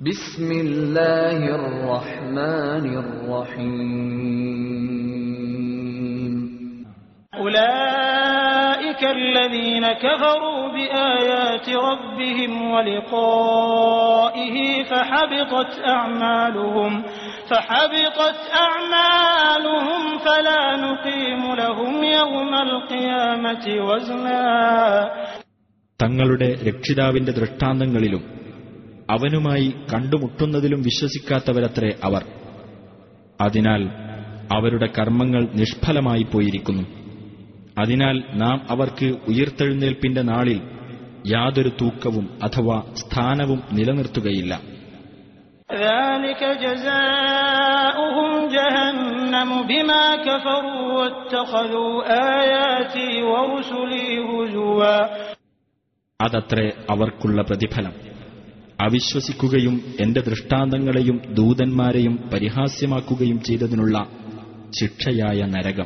بسم الله الرحمن الرحيم أولئك الذين كفروا بآيات ربهم ولقائه فحبطت أعمالهم فحبطت أعمالهم فلا نقيم لهم يوم القيامة وزنا തങ്ങളുടെ രക്ഷിതാവിന്റെ ദൃഷ്ടാന്തങ്ങളിലും അവനുമായി കണ്ടുമുട്ടുന്നതിലും വിശ്വസിക്കാത്തവരത്രേ അവർ അതിനാൽ അവരുടെ കർമ്മങ്ങൾ നിഷ്ഫലമായി പോയിരിക്കുന്നു അതിനാൽ നാം അവർക്ക് ഉയിർത്തെഴുന്നേൽപ്പിന്റെ നാളിൽ യാതൊരു തൂക്കവും അഥവാ സ്ഥാനവും നിലനിർത്തുകയില്ല ذلك جزاؤهم جهنم بما كفروا واتخذوا آياتي ورسلي هزوا അതത്രേ അവർക്കുള്ള പ്രതിഫലം അവിശ്വസിക്കുകയും എന്റെ ദൃഷ്ടാന്തങ്ങളെയും ദൂതന്മാരെയും പരിഹാസ്യമാക്കുകയും ചെയ്തതിനുള്ള ശിക്ഷയായ നരകം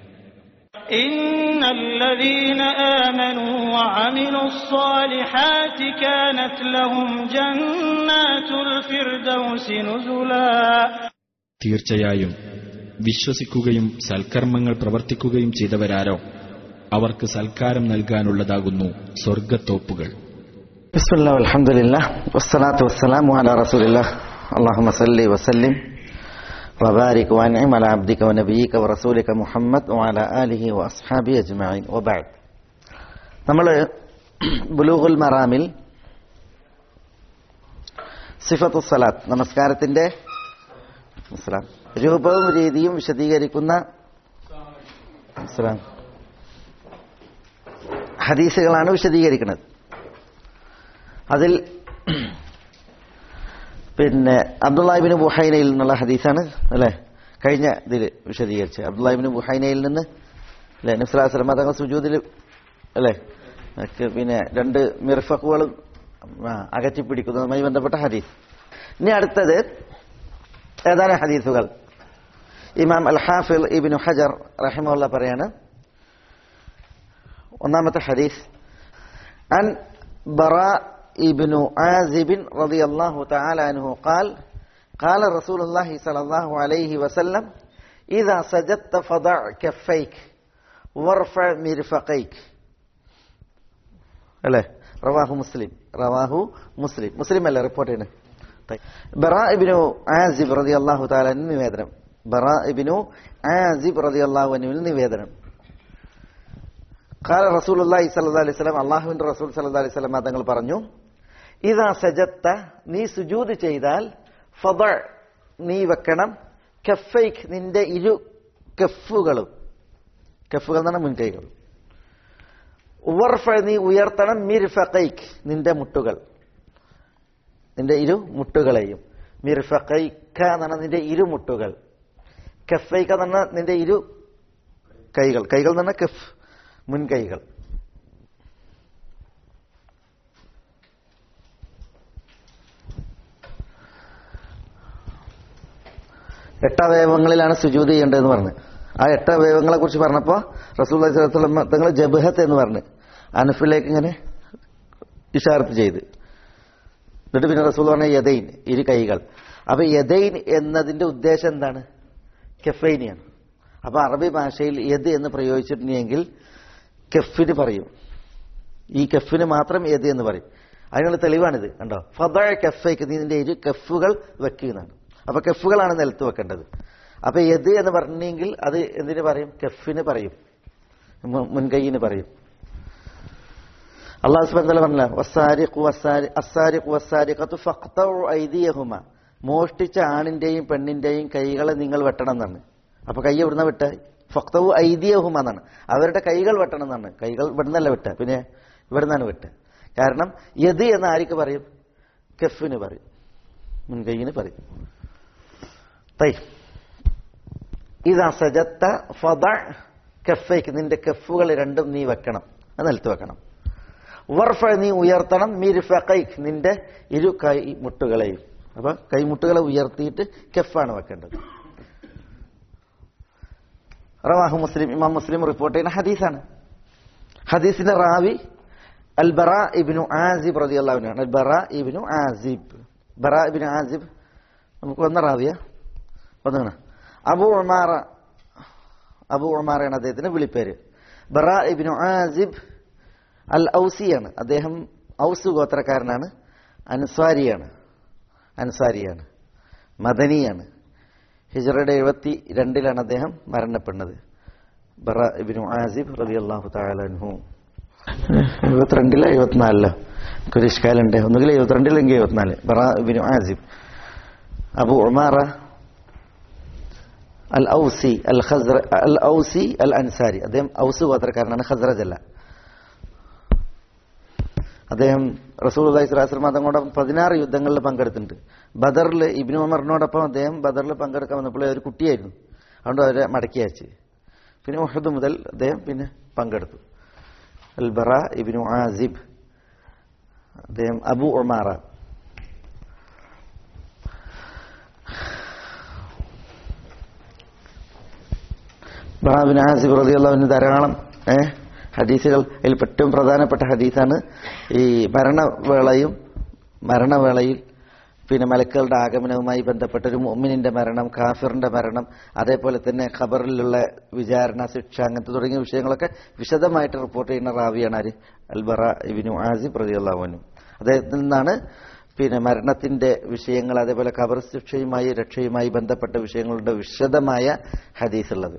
إن الذين آمنوا وعملوا الصالحات كانت لهم جنات الفردوس نزلا തീർച്ചയായും വിശ്വസിക്കുകയും സൽക്കർമ്മങ്ങൾ പ്രവർത്തിക്കുകയും ചെയ്തവരാരോ അവർക്ക് സൽക്കാരം നൽകാനുള്ളതാകുന്നു സ്വർഗത്തോപ്പുകൾ بسم الله والحمد لله والصلاة والسلام على رسول الله اللهم صل وسلم وبارك وانعم على عبدك ونبيك ورسولك محمد وعلى آله وأصحابه أجمعين وبعد നമ്മൾ ബുലൂഹുൽ മറാമിൽ സിഫത്തു സലാത്ത് നമസ്കാരത്തിന്റെ അസ്സലാം. രൂപവും രീതിയും വിശദീകരിക്കുന്ന അസ്സലാം. ഹദീസുകളാണ് വിശദീകരിക്കുന്നത് അതിൽ പിന്നെ അബ്ദുല്ലാഹിബിന് ബുഹൈനയിൽ നിന്നുള്ള ഹദീസാണ് അല്ലെ കഴിഞ്ഞ ഇതിൽ വിശദീകരിച്ചത് അബ്ദുല്ലാഹിബിന് ബുഹൈനയിൽ നിന്ന് അല്ലെ നസ്ലാസ്ലമ തങ്ങൾ സുജൂതിൽ അല്ലെ ഒക്കെ പിന്നെ രണ്ട് മിർഫക്കുകളും ആ, അകറ്റിപ്പിടിക്കുന്നതുമായി ബന്ധപ്പെട്ട ഹദീസ് ഇനി അടുത്തത് ഏതാനും ഹദീസുകൾ ഇമാം അൽ ഹാഫിൽ ഇബിനു ഹജർ റഹിമുള്ള പറയാണ് ഒന്നാമത്തെ ഹദീസ് عن براء ابن عازب رضي الله تعالى عنه قال قال رسول الله صلى الله عليه وسلم إذا سجدت فضع كفيك وارفع مرفقيك അല്ലേ റവാഹു മുസ്ലിം റവാഹു മുസ്ലിം മുസ്ലിം അല്ലേ റിപ്പോർട്ട് ചെയ്യുന്നത് ബറാ ഇബിനു ആസിബ് റതി അള്ളാഹു താലിന് നിവേദനം ബറാ ഇബിനു ആസിബ് റതി അള്ളാഹു അനുവിന് നിവേദനം ഖാല റസൂലുള്ളാഹി സ്വല്ലല്ലാഹു അലൈഹി വസല്ലം അല്ലാഹുവിന്റെ റസൂൽ സ്വല്ലല്ലാഹു അലൈഹി വസല്ലം തങ്ങൾ പറഞ്ഞു ഇദാ സജത്ത നീ സുജൂദ് ചെയ്താൽ ഫദ നീ വെക്കണം കഫൈക്ക് നിന്റെ ഇരു കഫുകളും കഫുകൾ എന്നാണ് മുൻകൈകൾ ഉവർഫ നീ ഉയർത്തണം മിർഫഖൈക്ക് നിന്റെ മുട്ടുകൾ നിന്റെ ഇരു മുട്ടുകളെയും മിർഫഖൈക്ക എന്നാണ് നിന്റെ ഇരുമുട്ടുകൾ കഫൈക്ക എന്നാണ് നിന്റെ ഇരു കൈകൾ കൈകൾ എന്ന് പറഞ്ഞാൽ കഫ് മുൻകൈകൾ എട്ടവയവങ്ങളിലാണ് സുജൂത് ചെയ്യേണ്ടതെന്ന് പറഞ്ഞു ആ എട്ടവയവങ്ങളെ കുറിച്ച് പറഞ്ഞപ്പോൾ റസൂൽ തങ്ങൾ ജബഹത്ത് എന്ന് പറഞ്ഞു അനഫിലേക്ക് ഇങ്ങനെ ഇഷാർത്ത് ചെയ്ത് എന്നിട്ട് പിന്നെ റസൂൽ പറഞ്ഞ യദൈൻ ഇരു കൈകൾ അപ്പൊ യദൈൻ എന്നതിന്റെ ഉദ്ദേശം എന്താണ് കെഫൈനിയാണ് അപ്പൊ അറബി ഭാഷയിൽ യദ് എന്ന് പ്രയോഗിച്ചിട്ടുണ്ടെങ്കിൽ കെഫിന് പറയും ഈ കെഫിന് മാത്രം യദ് എന്ന് പറയും അതിനുള്ള തെളിവാണിത് കണ്ടോ ഫദ കെഫയ്ക്ക് നിന്റെ ഇരു കെഫുകൾ വെക്കുന്നതാണ് അപ്പൊ കെഫുകളാണ് നിലത്ത് വെക്കേണ്ടത് അപ്പൊ യദ് എന്ന് പറഞ്ഞെങ്കിൽ അത് എന്തിനു പറയും കെഫിന് പറയും മു- മുൻകൈയിന് പറയും അള്ളാഹു സുബ്ഹാനഹു വ തആല പറഞ്ഞില്ല വസ്സാരിഖു വസ്സാരി അസ്സാരിഖു വസ്സാരിഖത്തു ഫഖ്തഉ ഐദിയഹുമ മോഷ്ടിച്ച ആണിന്റെയും പെണ്ണിന്റെയും കൈകളെ നിങ്ങൾ വെട്ടണം എന്നാണ് അപ്പൊ കൈ എവിടുന്ന വെട്ട ഫക്തവു ഐദിയഹുമ എന്നാണ് അവരുടെ കൈകൾ വെട്ടണം എന്നാണ് കൈകൾ ഇവിടുന്നല്ല വെട്ട പിന്നെ ഇവിടുന്നാണ് വെട്ട കാരണം യദ് എന്ന് ആർക്ക് പറയും കെഫിന് പറയും മുൻകൈയിന് പറയും തൈ ഇതാ സജത്ത ഫദ കഫയ്ക്ക് നിന്റെ കഫുകൾ രണ്ടും നീ വെക്കണം അത് നിലത്ത് വെക്കണം വർഫ നീ ഉയർത്തണം മിർഫഖൈക്ക് നിന്റെ ഇരു കൈ മുട്ടുകളെയും അപ്പൊ കൈമുട്ടുകളെ ഉയർത്തിയിട്ട് കെഫാണ് വെക്കേണ്ടത് റവാഹു മുസ്ലിം ഇമാം മുസ്ലിം റിപ്പോർട്ട് ചെയ്യുന്ന ഹദീസാണ് ഹദീസിന്റെ റാവി അൽ ബറ ഇബ്നു ആസിബ് റളിയല്ലാഹു അൻഹു അൽ ബറ ഇബ്നു ആസിബ് ബറ ഇബിൻ ആസിബ് നമുക്ക് വന്ന റാവിയ വന്നാണ് അബു ഉമാറ അബു ഉമാറയാണ് അദ്ദേഹത്തിന്റെ വിളിപ്പേര് ബറ ഇബിൻ ആസിബ് അൽ ഔസിയാണ് അദ്ദേഹം ഔസ് ഗോത്രക്കാരനാണ് അൻസ്വാരിയാണ് അൻസാരിയാണ് മദനിയാണ് ഹിജറയുടെ എഴുപത്തി രണ്ടിലാണ് അദ്ദേഹം മരണപ്പെടുന്നത് ബറ ഇബിനു ആസിബ് റബി അള്ളാഹു താലൻഹു എഴുപത്തിരണ്ടിലോ എഴുപത്തിനാലിലോ ഒരു ഇഷ്കാലുണ്ട് ഒന്നുകിൽ എഴുപത്തിരണ്ടിലെങ്കിൽ എഴുപത്തിനാല് ബറ ഇബിനു ആസിബ് അബു ഉമാറ അൽ ഔസി അൽ ഖസ്ര അൽ ഔസി അൽ അൻസാരി അദ്ദേഹം ഔസ് ഗോത്രക്കാരനാണ് ഖസ്റജ് അല്ല അദ്ദേഹം റസൂൽ അള്ളഹി സ്വലാസ്ലം അതങ്ങോടൊപ്പം പതിനാറ് യുദ്ധങ്ങളിൽ പങ്കെടുത്തിട്ടുണ്ട് ബദറിൽ ഇബിനു ഉമറിനോടൊപ്പം അദ്ദേഹം ബദറിൽ പങ്കെടുക്കാൻ വന്നപ്പോൾ ഒരു കുട്ടിയായിരുന്നു അതുകൊണ്ട് അവരെ മടക്കി അയച്ച് പിന്നെ മുഹദ് മുതൽ അദ്ദേഹം പിന്നെ പങ്കെടുത്തു അൽ ബറ ഇബിനു ആസിബ് അദ്ദേഹം അബു ഉമാറ ബറാബിൻ ആസിബ് റളിയല്ലാഹുവിന് ധാരാളം ഏഹ് ഹദീസുകൾ അതിൽ ഏറ്റവും പ്രധാനപ്പെട്ട ഹദീസാണ് ഈ മരണവേളയും മരണവേളയിൽ പിന്നെ മലക്കുകളുടെ ആഗമനവുമായി ബന്ധപ്പെട്ട ഒരു മുഅ്മിനിന്റെ മരണം കാഫിറിന്റെ മരണം അതേപോലെ തന്നെ ഖബറിലുള്ള വിചാരണ ശിക്ഷ അങ്ങനത്തെ തുടങ്ങിയ വിഷയങ്ങളൊക്കെ വിശദമായിട്ട് റിപ്പോർട്ട് ചെയ്യുന്ന റാവിയാണ് ആര് അൽബറ ഇബിനു ആസിബ് റളിയല്ലാഹുവിനും അദ്ദേഹത്തിൽ നിന്നാണ് പിന്നെ മരണത്തിന്റെ വിഷയങ്ങൾ അതേപോലെ ഖബർ ശിക്ഷയുമായി രക്ഷയുമായി ബന്ധപ്പെട്ട വിഷയങ്ങളുടെ വിശദമായ ഹദീസ് ഉള്ളത്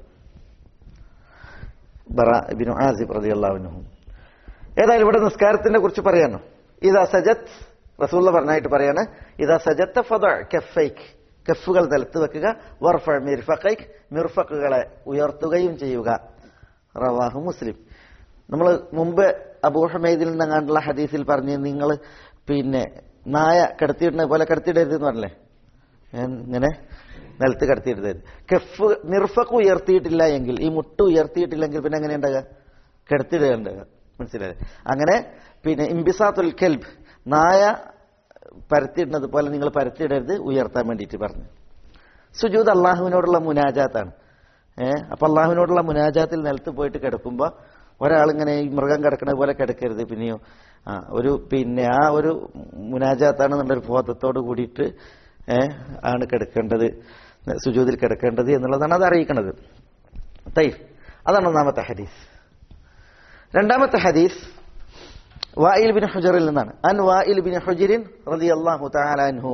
ബറ ഇബിനു ആസിബ് റളിയല്ലാഹുവിനും ഏതായാലും ഇവിടെ നിസ്കാരത്തിനെ കുറിച്ച് പറയാനോ ഇതാ സജത്ത് റസൂള്ള പറഞ്ഞായിട്ട് പറയാണ് ഇതാ സജത്ത ഫദ കഫൈക്ക് കഫുകൾ നിലത്ത് വെക്കുക വർഫ മിർഫഖൈക്ക് മിർഫക്കുകളെ ഉയർത്തുകയും ചെയ്യുക റവാഹു മുസ്ലിം നമ്മൾ മുമ്പ് അബൂഹമേദിൽ നിന്നെങ്ങാണ്ടുള്ള ഹദീസിൽ പറഞ്ഞ് നിങ്ങൾ പിന്നെ നായ കിടത്തിയിടുന്ന പോലെ കിടത്തിയിടരുത് എന്ന് പറഞ്ഞല്ലേ ഞാൻ ഇങ്ങനെ നിലത്ത് കിടത്തിയിടരുത് കെഫ് നിർഫക്ക് ഉയർത്തിയിട്ടില്ല എങ്കിൽ ഈ മുട്ട് ഉയർത്തിയിട്ടില്ലെങ്കിൽ പിന്നെ എങ്ങനെ ഉണ്ടാകുക കിടത്തിയിടുക ഉണ്ടാകുക മനസ്സിലായത് അങ്ങനെ പിന്നെ ഇംബിസാത്തുൽ കെൽബ് നായ പരത്തിയിടുന്നത് പോലെ നിങ്ങൾ പരത്തിയിടരുത് ഉയർത്താൻ വേണ്ടിയിട്ട് പറഞ്ഞു സുജൂദ് അള്ളാഹുവിനോടുള്ള മുനാജാത്താണ് ഏഹ് അപ്പൊ അള്ളാഹുവിനോടുള്ള മുനാജാത്തിൽ നിലത്ത് പോയിട്ട് കിടക്കുമ്പോൾ ഒരാളിങ്ങനെ ഈ മൃഗം കിടക്കുന്നത് പോലെ കിടക്കരുത് പിന്നെയോ ആ ഒരു പിന്നെ ആ ഒരു മുനാജാത്താണ് എന്നുള്ളൊരു ബോധത്തോട് കൂടിയിട്ട് ഏഹ് ആണ് കിടക്കേണ്ടത് സുജൂദിൽ കിടക്കേണ്ടത് എന്നുള്ളതാണ് അത് അറിയിക്കുന്നത് തൈ അതാണ് ഒന്നാമത്തെ ഹദീസ് രണ്ടാമത്തെ ഹദീസ് വായിൽ ബിൻ ഹുജറിൽ നിന്നാണ് അൻ വായിൽ ബിൻ ഹുജറിൻ റളിയല്ലാഹു തആല അൻഹു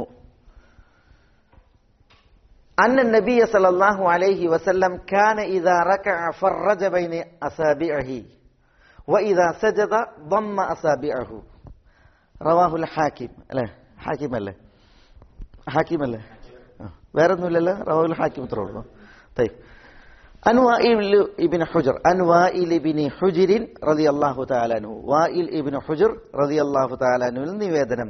أن النبي صلى الله عليه وسلم كان إذا ركع فرج بين أصابعه وإذا سجد ضم أصابعه رواه الحاكم لا حاكم അല്ലേ حاكم അല്ലേ വേറെ ഒന്നുമില്ലല്ലോ റവാഹുൽ ഹാക്കിം ഇത്രേ ഉള്ളൂ طيب عن وائل ابن حجر عن وائل ابن حجر رضي الله تعالى عنه وائل ابن حجر رضي الله تعالى عنه നിവേദനം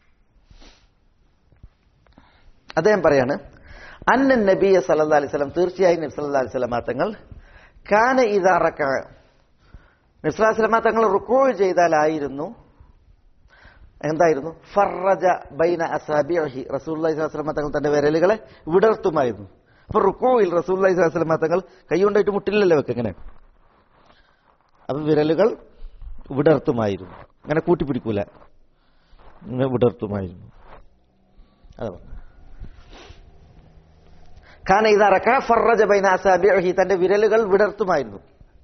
അദ്ദേഹം പറയാണ് അന്നൻ നബിയ സല്ലാ അലൈഹി സ്വലം തീർച്ചയായും നബി സല്ലാ അലൈഹി സ്വലമാ തങ്ങൾ കാന ഇതാറക്ക നബി സല്ലാ സ്വലമാ തങ്ങൾ റുക്കോ ചെയ്താലായിരുന്നു എന്തായിരുന്നു ഫറജ ബൈന അസാബിഹി റസൂല്ലി സ്വലമ തങ്ങൾ തന്റെ വിരലുകളെ വിടർത്തുമായിരുന്നു അപ്പൊ റുക്കോയിൽ റസൂല്ലി സ്വലമ തങ്ങൾ കൈകൊണ്ടായിട്ട് മുട്ടില്ലല്ലോ വെക്ക് എങ്ങനെ അപ്പൊ വിരലുകൾ വിടർത്തുമായിരുന്നു അങ്ങനെ കൂട്ടിപ്പിടിക്കൂല ഇങ്ങനെ വിടർത്തുമായിരുന്നു അതാ പറഞ്ഞത് കാന ഇതറക്ക ഫറജ ബൈന അസാബിഹി തന്റെ വിരലുകൾ വിടർത്തുമായിരുന്നു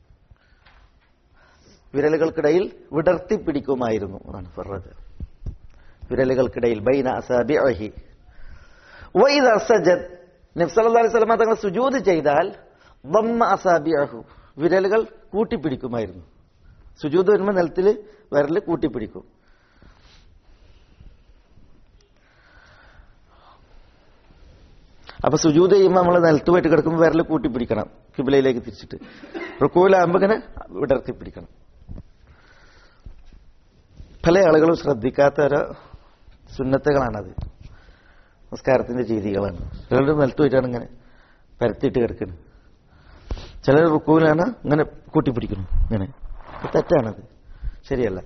വിരലുകൾക്കിടയിൽ വിടർത്തി പിടിക്കുമായിരുന്നു അതാണ് ഫറജ വിരലുകൾക്കിടയിൽ ബൈന അസാബിഹി വൈദ സജദ് നബ്സല്ലാ അലൈഹി സ്വലമ തങ്ങൾ സുജൂത് ചെയ്താൽ വമ്മ അസാബിഅഹു വിരലുകൾ കൂട്ടിപ്പിടിക്കുമായിരുന്നു സുജൂത് വരുമ്പോൾ നിലത്തിൽ വിരൽ കൂട്ടിപ്പിടിക്കും അപ്പൊ സുജൂത് ചെയ്യുമ്പോൾ നമ്മൾ നിലത്ത് പോയിട്ട് കിടക്കുമ്പോൾ വിരൽ കൂട്ടിപ്പിടിക്കണം കിബിലയിലേക്ക് തിരിച്ചിട്ട് റുക്കൂലാകുമ്പോൾ ഇങ്ങനെ വിടർത്തി പിടിക്കണം പല ആളുകളും ശ്രദ്ധിക്കാത്ത ഓരോ സുന്നത്തുകളാണത് നമസ്കാരത്തിന്റെ രീതികളാണ് ചിലർ നിലത്ത് പോയിട്ടാണ് ഇങ്ങനെ പരത്തിയിട്ട് കിടക്കുന്നത് ചിലർ റുക്കൂലാണ് ഇങ്ങനെ കൂട്ടിപ്പിടിക്കുന്നു ഇങ്ങനെ തെറ്റാണത് ശരിയല്ല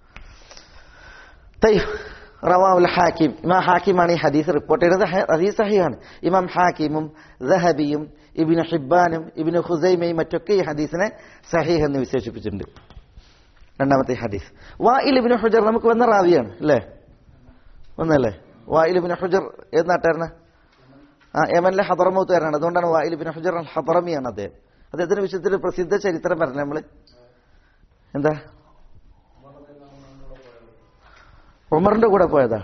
തൈ റവാവുൽ ഹാക്കിം ഇമാം ഹാക്കിമാണ് ഈ ഹദീസ് റിപ്പോർട്ട് ചെയ്യുന്നത് ഹദീസ് സഹിയാണ് ഇമാം ഹാക്കിമും ദഹബിയും ഇബിന് ഹിബാനും ഇബിന് ഹുസൈമയും മറ്റൊക്കെ ഈ ഹദീസിനെ സഹീഹ് എന്ന് വിശേഷിപ്പിച്ചിട്ടുണ്ട് രണ്ടാമത്തെ ഹദീസ് വാ ഇൽ ഇബിന് ഹുജർ നമുക്ക് വന്ന റാവിയാണ് അല്ലേ വന്നല്ലേ വായിലുബിൻ ഹുജർ ഏത് നാട്ടുകാരനാ ആ യമനിലെ ഹദറമൂത്തുകാരനാണ് അതുകൊണ്ടാണ് വായിലുബിൻ ഹുജർ അൽ ഹദറമിയാണ് അദ്ദേഹം അദ്ദേഹത്തിന്റെ വിഷയത്തിൽ പ്രസിദ്ധ ചരിത്രം പറഞ്ഞു നമ്മള് എന്താ ഉമറിന്റെ കൂടെ പോയതാ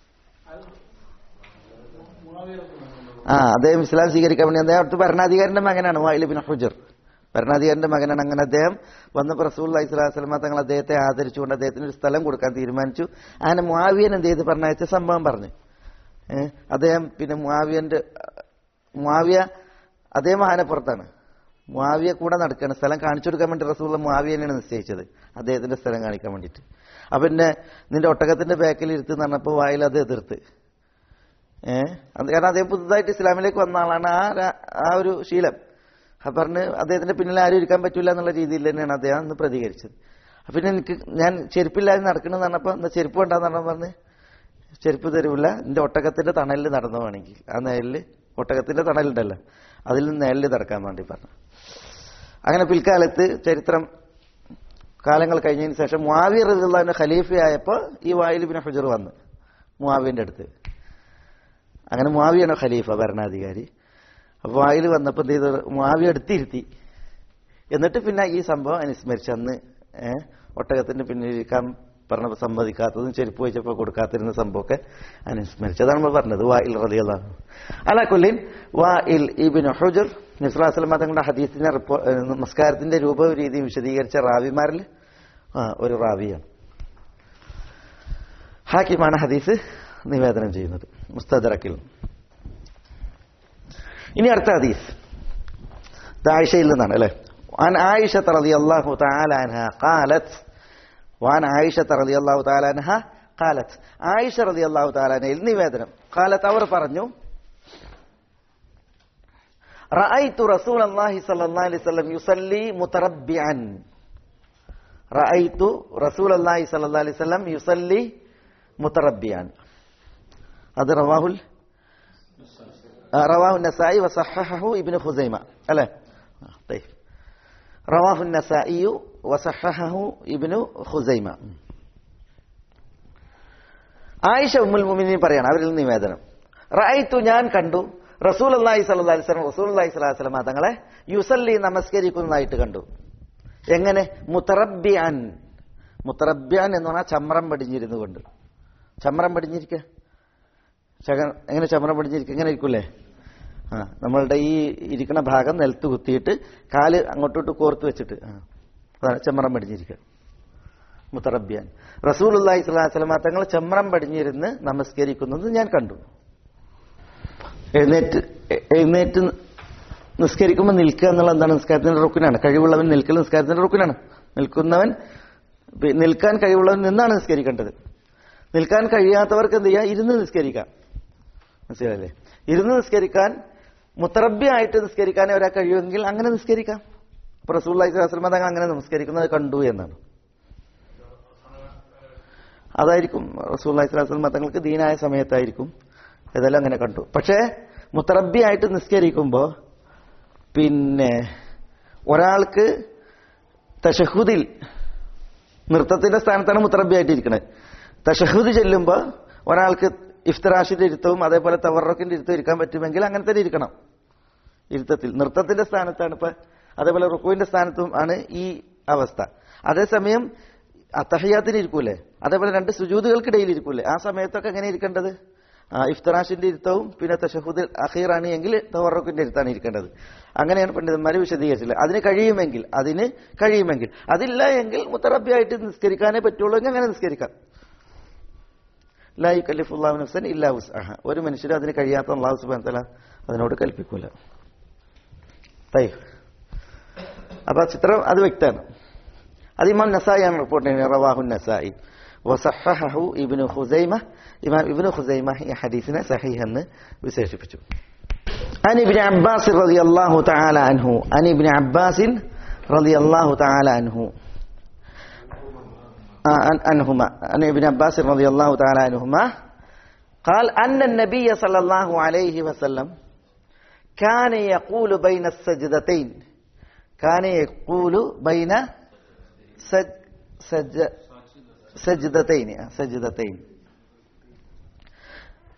ആ അദ്ദേഹം ഇസ്ലാം സ്വീകരിക്കാൻ വേണ്ടി അദ്ദേഹം അടുത്ത് ഭരണാധികാരിന്റെ മകനാണ് വായിലുബിൻ ഹുജർ ഭരണാധികാരിന്റെ മകനാണ് അങ്ങനെ അദ്ദേഹം വന്നപ്പോൾ റസൂൽ അലൈഹിസ്ലാസ്ലമ തങ്ങൾ അദ്ദേഹത്തെ ആദരിച്ചുകൊണ്ട് അദ്ദേഹത്തിന് ഒരു സ്ഥലം കൊടുക്കാൻ തീരുമാനിച്ചു അങ്ങനെ മുആവിയൻ എന്ത് ചെയ്ത് പറഞ്ഞയച്ച സംഭവം പറഞ്ഞു ഏഹ് അദ്ദേഹം പിന്നെ മുആവിയന്റെ മുആവിയ അതേ മഹാനപ്പുറത്താണ് മുആവിയ കൂടെ നടക്കുകയാണ് സ്ഥലം കാണിച്ചു കൊടുക്കാൻ വേണ്ടി റസൂൽ മുആവിയനെയാണ് നിശ്ചയിച്ചത് അദ്ദേഹത്തിന്റെ സ്ഥലം കാണിക്കാൻ വേണ്ടിയിട്ട് അപ്പൊ പിന്നെ നിന്റെ ഒട്ടകത്തിന്റെ ബാക്കിൽ ഇരുത്ത് എന്ന് പറഞ്ഞപ്പോൾ വായിൽ അത് എതിർത്ത് ഏഹ് അത് കാരണം അദ്ദേഹം പുതുതായിട്ട് ഇസ്ലാമിലേക്ക് വന്ന ആളാണ് ആ ര- ആ ഒരു ശീലം അപ്പൊ പറഞ്ഞ് അദ്ദേഹത്തിന്റെ പിന്നിൽ ആരും ഇരിക്കാൻ പറ്റില്ല എന്നുള്ള രീതിയിൽ തന്നെയാണ് അദ്ദേഹം അന്ന് പ്രതികരിച്ചത് അപ്പൊ പിന്നെ എനിക്ക് ഞാൻ ചെരുപ്പില്ലാതെ നടക്കണമെന്ന് പറഞ്ഞപ്പോ എന്താ ചെരുപ്പ് വേണ്ടാന്ന് പറഞ്ഞ പറഞ്ഞ് ചെരുപ്പ് തരൂല നിന്റെ ഒട്ടകത്തിന്റെ തണലിൽ നടന്നു വേണമെങ്കിൽ ആ നിഴലില് ഒട്ടകത്തിന്റെ തണലുണ്ടല്ലോ അതിൽ നിന്ന് നിഴലിൽ നടക്കാൻ വേണ്ടി പറഞ്ഞു അങ്ങനെ പിൽക്കാലത്ത് ചരിത്രം കാലങ്ങൾ കഴിഞ്ഞതിന് ശേഷം മുാവിയ റളിയല്ലാഹു ഖലീഫയായപ്പോൾ ഈ വായിൽ ബിൻ ഹുജർ വന്ന് മുാവിന്റെ അടുത്ത് അങ്ങനെ മുാവിയാണ് ഖലീഫ ഭരണാധികാരി അപ്പൊ വായിൽ വന്നപ്പോൾ എന്ത് ചെയ്തു മുാവിയ അടുത്തിരുത്തി എന്നിട്ട് പിന്നെ ഈ സംഭവം അനുസ്മരിച്ച് അന്ന് ഏഹ് ഒട്ടകത്തിന്റെ പിന്നിലിരിക്കാൻ പറഞ്ഞപ്പോൾ സമ്മതിക്കാത്തതും ചെരുപ്പ് വെച്ചപ്പോൾ കൊടുക്കാത്തിരുന്ന സംഭവമൊക്കെ അനുസ്മരിച്ചു അതാണ് നമ്മൾ പറഞ്ഞത് വായിൽ റളിയല്ലാഹു അലാ കൊല്ലിൻ വായിൽ ഇബിൻ ഹുജർ നിസ്ലാസ്ലമ തങ്ങളുടെ ഹദീസിന്റെ റിപ്പോ ഏഹ് നമസ്കാരത്തിന്റെ രൂപവും രീതിയും വിശദീകരിച്ച റാവിമാരിൽ ആ, ഒരു റാവിയാണ് ഹാക്കിമാണ് ഹദീസ് നിവേദനം ചെയ്യുന്നത് മുസ്തദറക്കിൽ ഇനി അടുത്ത ഹദീസ് ഇത് ആയിഷയിൽ നിന്നാണ് അല്ലേ عن عائشة رضي الله تعالى عنها قالت وعن عائشة رضي الله تعالى عنها قالت عائشة رضي الله تعالى عنها നിവേദനം قالت അവർ പറഞ്ഞു رأيت رسول الله صلى الله عليه وسلم يصلي متربعا رأيت رسول الله صلى الله عليه وسلم يصلي متربعا هذا رواه ال- آه، رواه النسائي وصححه ابن خزيمة ألا آه، طيب رواه النسائي وصححه ابن خزيمة ആയിഷ ഉമ്മുൽ മുമിനി പറയാണ് അവരിൽ നിന്ന് നിവേദനം റഅയ്തു ഞാൻ കണ്ടു റസൂൽ അള്ളാഹി സല്ലല്ലാഹി അലൈഹി വസല്ലം റസൂൽ അള്ളാഹി സ്വല്ലല്ലാഹി അലൈഹി വസല്ലം തങ്ങളെ യുസല്ലി നമസ്കരിക്കുന്നതായിട്ട് കണ്ടു എങ്ങനെ മുത്തറബ്ബിയാൻ മുത്തറബ്ബിയാൻ എന്ന് പറഞ്ഞാൽ ചമ്രം പടിഞ്ഞിരുന്നു കൊണ്ട് ചമ്രം പടിഞ്ഞിരിക്കുക ചക- എങ്ങനെ ചമ്രം പടിഞ്ഞിരിക്കുക എങ്ങനെ ഇരിക്കൂലേ ആ നമ്മളുടെ ഈ ഇരിക്കുന്ന ഭാഗം നിലത്ത് കുത്തിയിട്ട് കാല് അങ്ങോട്ടോട്ട് കോർത്ത് വെച്ചിട്ട് ആ അതാണ് ചെമ്മറം പടിഞ്ഞിരിക്കുക മുത്തറബ്യാൻ റസൂൽ അള്ളാഹി സ്വലാസ്ലമ തങ്ങൾ ചെമ്മറം പടിഞ്ഞിരുന്ന് നമസ്കരിക്കുന്നത് ഞാൻ കണ്ടു എഴുന്നേറ്റ് എ- എഴുന്നേറ്റ് നിസ്കരിക്കുമ്പോൾ നിൽക്കുക എന്നുള്ള എന്താണ് നിസ്കാരത്തിന്റെ റുക്കിനാണ് കഴിവുള്ളവൻ നിൽക്കൽ നിസ്കാരത്തിന്റെ റുക്കിനാണ് നിൽക്കുന്നവൻ പി- നിൽക്കാൻ കഴിവുള്ളവൻ നിന്നാണ് നിസ്കരിക്കേണ്ടത് നിൽക്കാൻ കഴിയാത്തവർക്ക് എന്ത് ചെയ്യാം ഇരുന്ന് നിസ്കരിക്കാം മനസ്സിലായില്ലേ ഇരുന്ന് നിസ്കരിക്കാൻ മുത്തറബ്ബിയായിട്ട് നിസ്കരിക്കാനേ ഒരാൾ കഴിയുമെങ്കിൽ അങ്ങനെ നിസ്കരിക്കാം അപ്പൊ റസൂള്ളി സ്വലമ തങ്ങൾ അങ്ങനെ നമസ്കരിക്കുന്നത് കണ്ടു എന്നാണ് അതായിരിക്കും റസൂള്ളി സ്വലമ തങ്ങൾക്ക് ദീനായ സമയത്തായിരിക്കും ഇതെല്ലാം അങ്ങനെ കണ്ടു പക്ഷേ മുത്തറബ്ബിയായിട്ട് നിസ്കരിക്കുമ്പോൾ പിന്നെ ഒരാൾക്ക് തഷഹുദിൽ നൃത്തത്തിന്റെ സ്ഥാനത്താണ് മുത്തറബ്ബിയായിട്ട് ഇരിക്കുന്നത് തഷഹുദ് ചെല്ലുമ്പോൾ ഒരാൾക്ക് ഇഫ്തറാഷിന്റെ ഇരുത്തവും അതേപോലെ തവറക്കിന്റെ ഇരുത്തവും ഇരിക്കാൻ പറ്റുമെങ്കിൽ അങ്ങനെ തന്നെ ഇരിക്കണം ഇരുത്തത്തിൽ നൃത്തത്തിന്റെ സ്ഥാനത്താണ് ഇപ്പൊ അതേപോലെ റുക്കുവിന്റെ സ്ഥാനത്തും ആണ് ഈ അവസ്ഥ അതേസമയം അത്തഹയ്യാത്തിന് ഇരിക്കൂലേ അതേപോലെ രണ്ട് സുജൂതുകൾക്കിടയിൽ ഇരിക്കൂലേ ആ സമയത്തൊക്കെ എങ്ങനെ ഇരിക്കേണ്ടത് ആ, ഇഫ്തറാഷിന്റെ ഇരുത്തവും പിന്നെ തഷഹുദിൽ അഖീറാണ് എങ്കിൽ തവറക്കിന്റെ ഇരുത്താണ് ഇരിക്കേണ്ടത് അങ്ങനെയാണ് പണ്ഡിതന്മാർ വിശദീകരിച്ചത് അതിന് കഴിയുമെങ്കിൽ അതിന് കഴിയുമെങ്കിൽ അതില്ല എങ്കിൽ മുത്തറബിയായിട്ട് നിസ്കരിക്കാനേ പറ്റുള്ളൂ എങ്കിൽ അങ്ങനെ നിസ്കരിക്കാം ലാ യുക്കല്ലിഫുല്ലാഹു നഫ്സൻ ഇല്ലാ വുസ്അഹ ഒരു മനുഷ്യരും അതിന് കഴിയാത്ത അള്ളാഹു സുബ്ഹാനഹു വതആല അതിനോട് കൽപ്പിക്കൂല തൈ അപ്പൊ ആ ചിത്രം അത് വ്യക്തമാണ് അത് ഇമാം നസായിയാണ് റിപ്പോർട്ട് ചെയ്യുന്നത് റവാഹു നസായി വസഹഹു ഇബ്നു ഖുസൈമ ഇമാം ഇബ്നു ഖുസൈമ ഈ ഹദീസിനെ സഹീഹ് എന്ന് വിശേഷിപ്പിച്ചു عن ابن عباس رضي الله تعالى عنه عن ابن عباس رضي الله تعالى عنه آه، عن- عنهما عن ابن عباس رضي الله تعالى عنهما قال أن النبي صلى الله عليه وسلم كان يقول بين السجدتين كان يقول بين سج سج سجدتين آه، سجدتين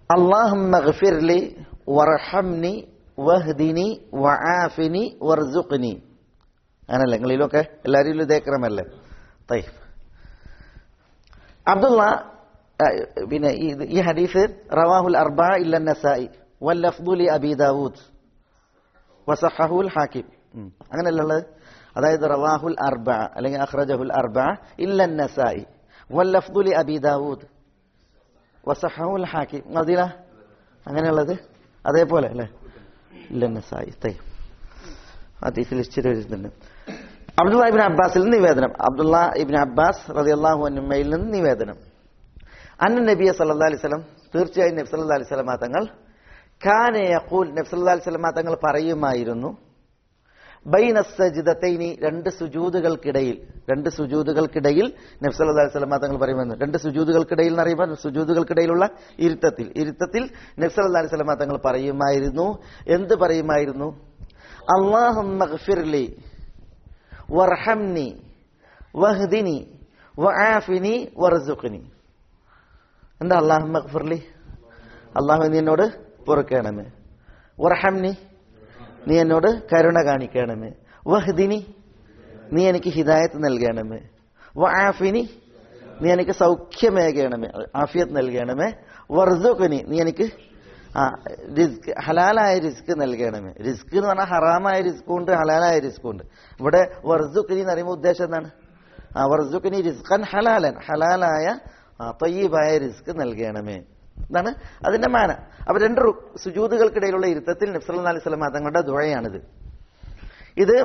അള്ളാഹുമ്മ ഗഫിർലി വർഹംനി വഹ്ദിനി വആഫിനി വർസുഖ്നി അങ്ങനല്ലേ നിങ്ങളിലൊക്കെ എല്ലാവരും ഇതേ ക്രമല്ലേ തൈ അബ്ദുള്ള ആ, പിന്നെ ഈ- ഈ ഹദീസ് റവാഹുൽ അർബ ഇല്ല നസായി വല്ലഫ്ദുലി അബി ദാവൂദ് വസഹഹുൽ ഹാക്കിം ഉം. അങ്ങനെയല്ല ഉള്ളത് അതായത് റവാഹുൽ അർബ അല്ലെങ്കിൽ അഖ്റജഹുൽ അർബ ഇല്ല നസായി വല്ലഫ്ദുലി അബി ദാവൂദ് വസഹഹുൽ ഹാക്കിം മദീന അങ്ങനെയുള്ളത് അതേപോലെ അല്ലേ ഇല്ല നസായി തൈ ഹദീസിൽ ഇച്ചിരി വരുന്നുണ്ട് അബ്ദുള്ള ഇബിൻ അബ്ബാസിൽ നിന്ന് നിവേദനം അബ്ദുള്ള ഇബിൻ അബ്ബാസ് റളിയല്ലാഹു അൻഹുമയിൽ നിന്ന് നിവേദനം അന്ന നബിയ സല്ലല്ലാഹു അലൈഹി വസല്ലം തീർച്ചയായും നബി സല്ലല്ലാഹു അലൈഹി വസല്ലം തങ്ങൾ കാന യഖൂൽ നബി സല്ലല്ലാഹു അലൈഹി വസല്ലം തങ്ങൾ പറയുമായിരുന്നു ബൈന സജിദത്തൈനി രണ്ട് സുജൂദുകൾക്കിടയിൽ രണ്ട് സുജൂദുകൾക്കിടയിൽ നബി സല്ലല്ലാഹു അലൈഹി വസല്ലം തങ്ങൾ പറയുമെന്ന് രണ്ട് സുജൂദുകൾക്കിടയിൽ എന്ന് പറയുമ്പോൾ സുജൂദുകൾക്കിടയിലുള്ള ഇരുത്തത്തിൽ ഇരുത്തത്തിൽ നബി സല്ലല്ലാഹു അലൈഹി വസല്ലം തങ്ങൾ പറയുമായിരുന്നു എന്ത് പറയുമായിരുന്നു അല്ലാഹുമ്മ ഗ്ഫിർലി വർഹംനി വഹ്ദിനി വആഫിനി വർസുഖ്നി എന്താ അള്ളാഹു മഗ്ഫിർലി അള്ളാഹു നീ എന്നോട് പൊറുക്കണമേ വർഹംനി നീ എന്നോട് കരുണ കാണിക്കണമേ വഹ്ദിനി നീ എനിക്ക് ഹിദായത്ത് നൽകണമേ വആഫിനി നീ എനിക്ക് സൗഖ്യമേകണമേ ആഫിയത്ത് നൽകണമേ വർസുഖ്നി നീ എനിക്ക് ആ റിസ്ക് ഹലാലായ റിസ്ക് നൽകണമേ റിസ്ക് എന്ന് പറഞ്ഞാൽ ഹറാമായ റിസ്ക് ഉണ്ട് ഹലാലായ റിസ്ക് ഉണ്ട് ഇവിടെ വർസുഖ്നി എന്ന് പറയുമ്പോൾ ഉദ്ദേശം എന്താണ് ആ വർസുഖ്നി റിസ്ഖൻ ഹലാലൻ ഹലാലായ ആ, തയ്യബായ റിസ്ക് നൽകണമേ ഇതാണ് അതിന്റെ മാന അപ്പൊ രണ്ട് റു- സുജൂദുകൾക്കിടയിലുള്ള ഇരുത്തത്തിൽ നബ്സല്ലാ അലൈഹി സ്വലം തങ്ങളുടെ ദുഴയാണിത് ഇത്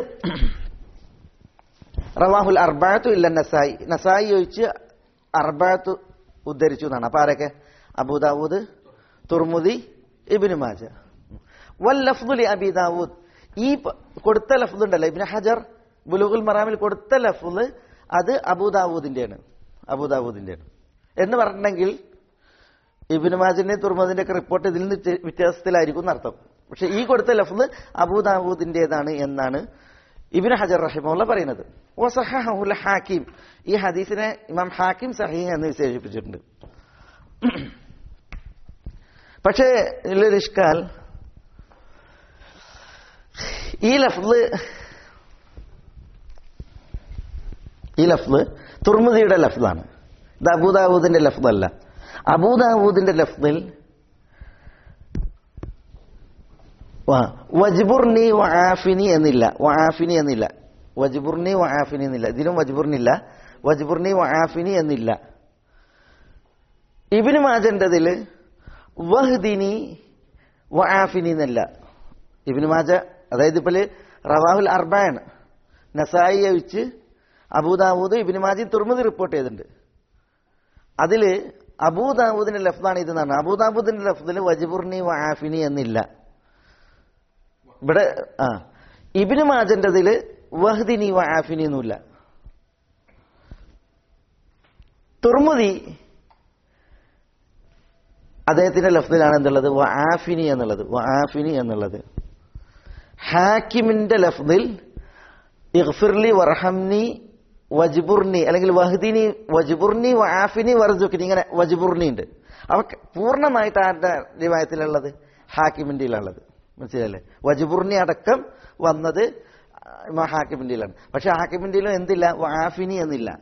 റവാഹുൽ അർബാത്തു ഇല്ല നസായി നസായി ഒഴിച്ച് അർബാത്തു ഉദ്ധരിച്ചു എന്നാണ് അപ്പൊ ആരൊക്കെ അബൂദാവൂദ് തുർമുദി ഇബിനു മാജ വൽ ലഫ്ദുലി അബി ദാവൂദ് ഈ പ- കൊടുത്ത ലഫ്ദ് ഉണ്ടല്ലോ ഇബിന് ഹജർ ബുലുഗുൽ മറാമിൽ കൊടുത്ത ലഫ്ദ് അത് അബൂദാവൂദിന്റെയാണ് അബൂദാവൂദിന്റെയാണ് എന്ന് പറഞ്ഞിട്ടുണ്ടെങ്കിൽ ഇബിന് മാജിന്റെ തുർമദിന്റെ ഒക്കെ റിപ്പോർട്ട് ഇതിൽ നിന്ന് ചെ- വ്യത്യാസത്തിലായിരിക്കും എന്നർത്ഥം പക്ഷെ ഈ കൊടുത്ത ലഫ്ദ് അബൂദാവൂദിന്റേതാണ് എന്നാണ് ഇബിന് ഹജർ റഹിമുള്ള പറയുന്നത് വസഹഹുൽ ഹാക്കിം ഈ ഹദീസിനെ ഇമാം ഹാക്കിം സഹീഹ് എന്ന് വിശേഷിപ്പിച്ചിട്ടുണ്ട് പക്ഷേ ഇതിലൊരു ഇഷ്കാൽ ഈ ലഫ്ദ് ഈ ലഫ്ദ് തുർമുദിയുടെ ലഫ്ദാണ് ഇത് അബൂദാവൂദിന്റെ ലഫ്ദല്ല അബൂദാവൂദിന്റെ ലഫ്ദിൽ വ- വജ്ബുർനി വആഫിനി എന്നില്ല വആഫിനി എന്നില്ല വജ്ബുർനി വആഫിനി എന്നില്ല ഇതിലും വജ്ബുർനില്ല വജ്ബുർനി വആഫിനി എന്നില്ല ഇബിന് മാജന്റതില് വഹ്ദിനി വആഫിനി എന്നല്ല ഇബിന് മാജ അതായത് ഇപ്പോൾ റവാഹുൽ അർബാണ് നസായി ഒഴിച്ച് അബൂദാവൂദ് ഇബിന് മാജി തുർമുദ് റിപ്പോർട്ട് ചെയ്തിട്ടുണ്ട് അതില് അബൂദാവൂദിന്റെ ലഫ്ദാണ് ഇത് എന്നാണ് അബൂദാവൂദിന്റെ ലഫ്ദിൽ വജിബുർനി വആഫിനി എന്നില്ല ഇവിടെ ആ ഇബിന് മാജന്റതില് വഹ്ദിനി വആഫിനി എന്നുമില്ല തുർമുദി അദ്ദേഹത്തിന്റെ ലഫ്ദിലാണ് എന്തുള്ളത് വആഫിനി എന്നുള്ളത് വആഫിനി എന്നുള്ളത് ഹാക്കിമിന്റെ ലഫ്ദിൽ ഇഗ്ഫിർലി വർഹംനി വജ്ബുർനി അല്ലെങ്കിൽ വഹ്ദിനി വജ്ബുർനി വആഫിനി വർസുഖ്നി ഇങ്ങനെ വജ്ബുർനി ഉണ്ട് അവ പൂർണ്ണമായിട്ട് ആരുടെ റിവായത്തിലുള്ളത് ഹാക്കിമിന്റെയിലുള്ളത് മനസ്സിലല്ലേ വജ്ബുർനി അടക്കം വന്നത് ഇമാം ഹാക്കിമിന്റെയിലാണ് പക്ഷെ ഹാക്കിമിന്റെയിലും എന്തില്ല വാഫിനി എന്നില്ല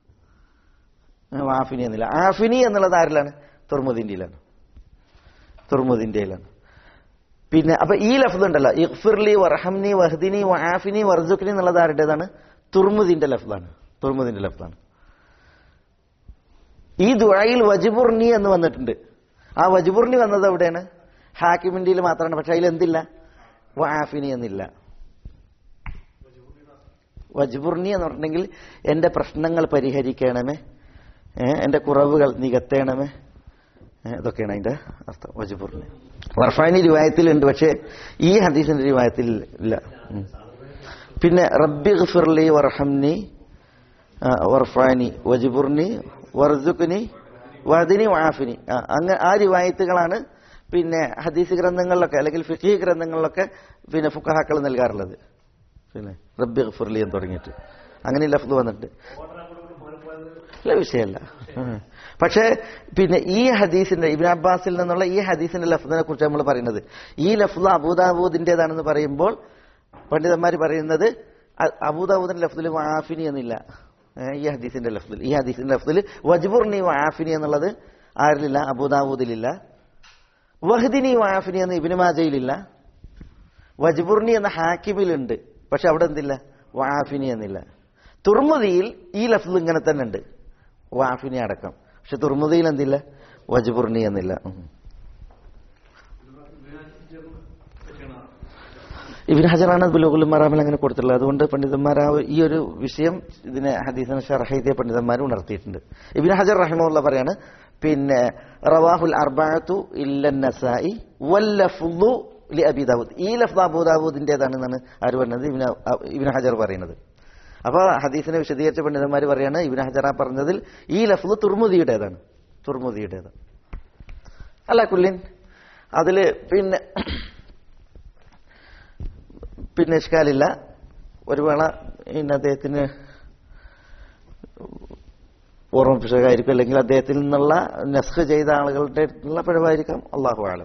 വാഫിനി എന്നില്ല ആഫിനി എന്നുള്ളത് ആരിലാണ് തുർമുദിന്റെയിലാണ് തുർമുദിന്റെയിലാണ് പിന്നെ അപ്പൊ ഈ ലഫ്ദ് ഉണ്ടല്ലോ ഇഖ്ഫിർലി വർഹംനി വഹ്ദിനി വആഫിനി വർസുഖ്നി എന്നുള്ളത് ആരുടേതാണ് തുർമുദിന്റെ ലഫ്ദാണ് തുർമുദിന്റെ ലഫ്ദാണ് ഈ ദുആയിൽ വജിബുർനി എന്ന് വന്നിട്ടുണ്ട് ആ വജിബുർനി വന്നത് എവിടെയാണ് ഹാക്കിമിന്റെയിൽ മാത്രമാണ് പക്ഷെ അതിൽ എന്തില്ല വആഫിനി എന്നില്ല വജ്ബുർനി എന്ന് പറഞ്ഞിട്ടുണ്ടെങ്കിൽ എന്റെ പ്രശ്നങ്ങൾ പരിഹരിക്കണമേ ഏ, എന്റെ കുറവുകൾ നികത്തേണമേ ഏ, ഇതൊക്കെയാണ് അതിന്റെ അർത്ഥം വജ്ബുർനി വർഫാനി റിവായത്തിലുണ്ട് പക്ഷേ ഈ ഹദീസിന്റെ റിവായത്തിൽ ഇല്ല ഉം. പിന്നെ റബ്ബി ഗഫിർലി വർഹംനി ആ, വർഫാനി വജ്ബുർനി വർസുഖ്നി വദിനി വാഫിനി ആ, അങ്ങ് ആ റിവായത്തുകളാണ് പിന്നെ ഹദീസ് ഗ്രന്ഥങ്ങളിലൊക്കെ അല്ലെങ്കിൽ ഫിഖി ഗ്രന്ഥങ്ങളിലൊക്കെ പിന്നെ ഫുക്കഹാക്കൾ നൽകാറുള്ളത് പിന്നെ റബ്ബി ഗഫുർലി എന്ന് തുടങ്ങിയിട്ട് അങ്ങനെ ലഫ്ദ് വന്നിട്ട് അല്ല വിഷയമല്ല ഉം. പക്ഷേ പിന്നെ ഈ ഹദീസിന്റെ ഇബിൻ അബ്ബാസിൽ നിന്നുള്ള ഈ ഹദീസിന്റെ ലഫ്ദിനെ കുറിച്ച് നമ്മൾ പറയുന്നത് ഈ ലഫ്ദ് അബൂദാബൂദിന്റേതാണെന്ന് പറയുമ്പോൾ പണ്ഡിതന്മാർ പറയുന്നത് അ- അബൂദാബൂദിന്റെ ലഫ്ദിൽ വാഫിനി എന്നില്ല ഏ, ഈ ഹദീസിന്റെ ലഫ്ദിൽ ഈ ഹദീസിന്റെ ലഫ്ദിൽ വജ്ബുർനി വാഫിനി എന്നുള്ളത് ആരിലില്ല അബൂദാബൂദിലില്ല വഹദിനി വാഫിനി എന്ന് ഇബിന് മാജയിലില്ല വജ്ബുർനി എന്ന ഹാക്കിബിലുണ്ട് പക്ഷെ അവിടെ എന്തില്ല വാഫിനി എന്നില്ല തുർമുദിയിൽ ഈ ലഫ്ദ് ഇങ്ങനെ തന്നെ ഉണ്ട് വാഫിനി അടക്കം പക്ഷെ തുർമുദിയിൽ എന്തില്ല വജ്ബുർനി എന്നില്ല ഉം. ഇബിൻ ഹജറാണ് ബുലുഗുൽ മറാമിൽ അങ്ങനെ കൊടുത്തിട്ടുള്ളത് അതുകൊണ്ട് പണ്ഡിതന്മാർ ആ ഈ ഒരു വിഷയം ഇതിനെ ഹദീസിനെ ഷർഹൈദിയ പണ്ഡിതന്മാർ ഉണർത്തിയിട്ടുണ്ട് ഇബിൻ ഹജർ റഹിമുള്ള പറയാണ് പിന്നെ റവാഹുൽ അർബാത്തു ഇല്ല നസായി വല്ലഫുല്ലു ലി അബി ദാവൂദ് ഈ ലഫ്ദ് അബൂ ദാവൂദിന്റേതാണെന്നാണ് ആര് പറഞ്ഞത് ഇബിൻ ഇബിൻ ഹജർ പറയുന്നത് അപ്പൊ ഹദീസിനെ വിശദീകരിച്ച പണ്ഡിതന്മാർ പറയാണ് ഇബിൻ ഹജറ പറഞ്ഞതിൽ ഈ ലഫ്ദ് തുർമുദിയുടേതാണ് തുർമുദിയുടേതാണ് അല്ല കുല്ലിൻ അതില് പിന്നെ പിന്നെ ഇഷ്കാലില്ല ഒരു വേള ഇന്ന് അദ്ദേഹത്തിന് ഓർമ്മിപ്പിച്ചതായിരിക്കും അല്ലെങ്കിൽ അദ്ദേഹത്തിൽ നിന്നുള്ള നസ്ഖ് ചെയ്ത ആളുകളുടെ ഉള്ള പിഴവായിരിക്കാം അള്ളാഹു ആലം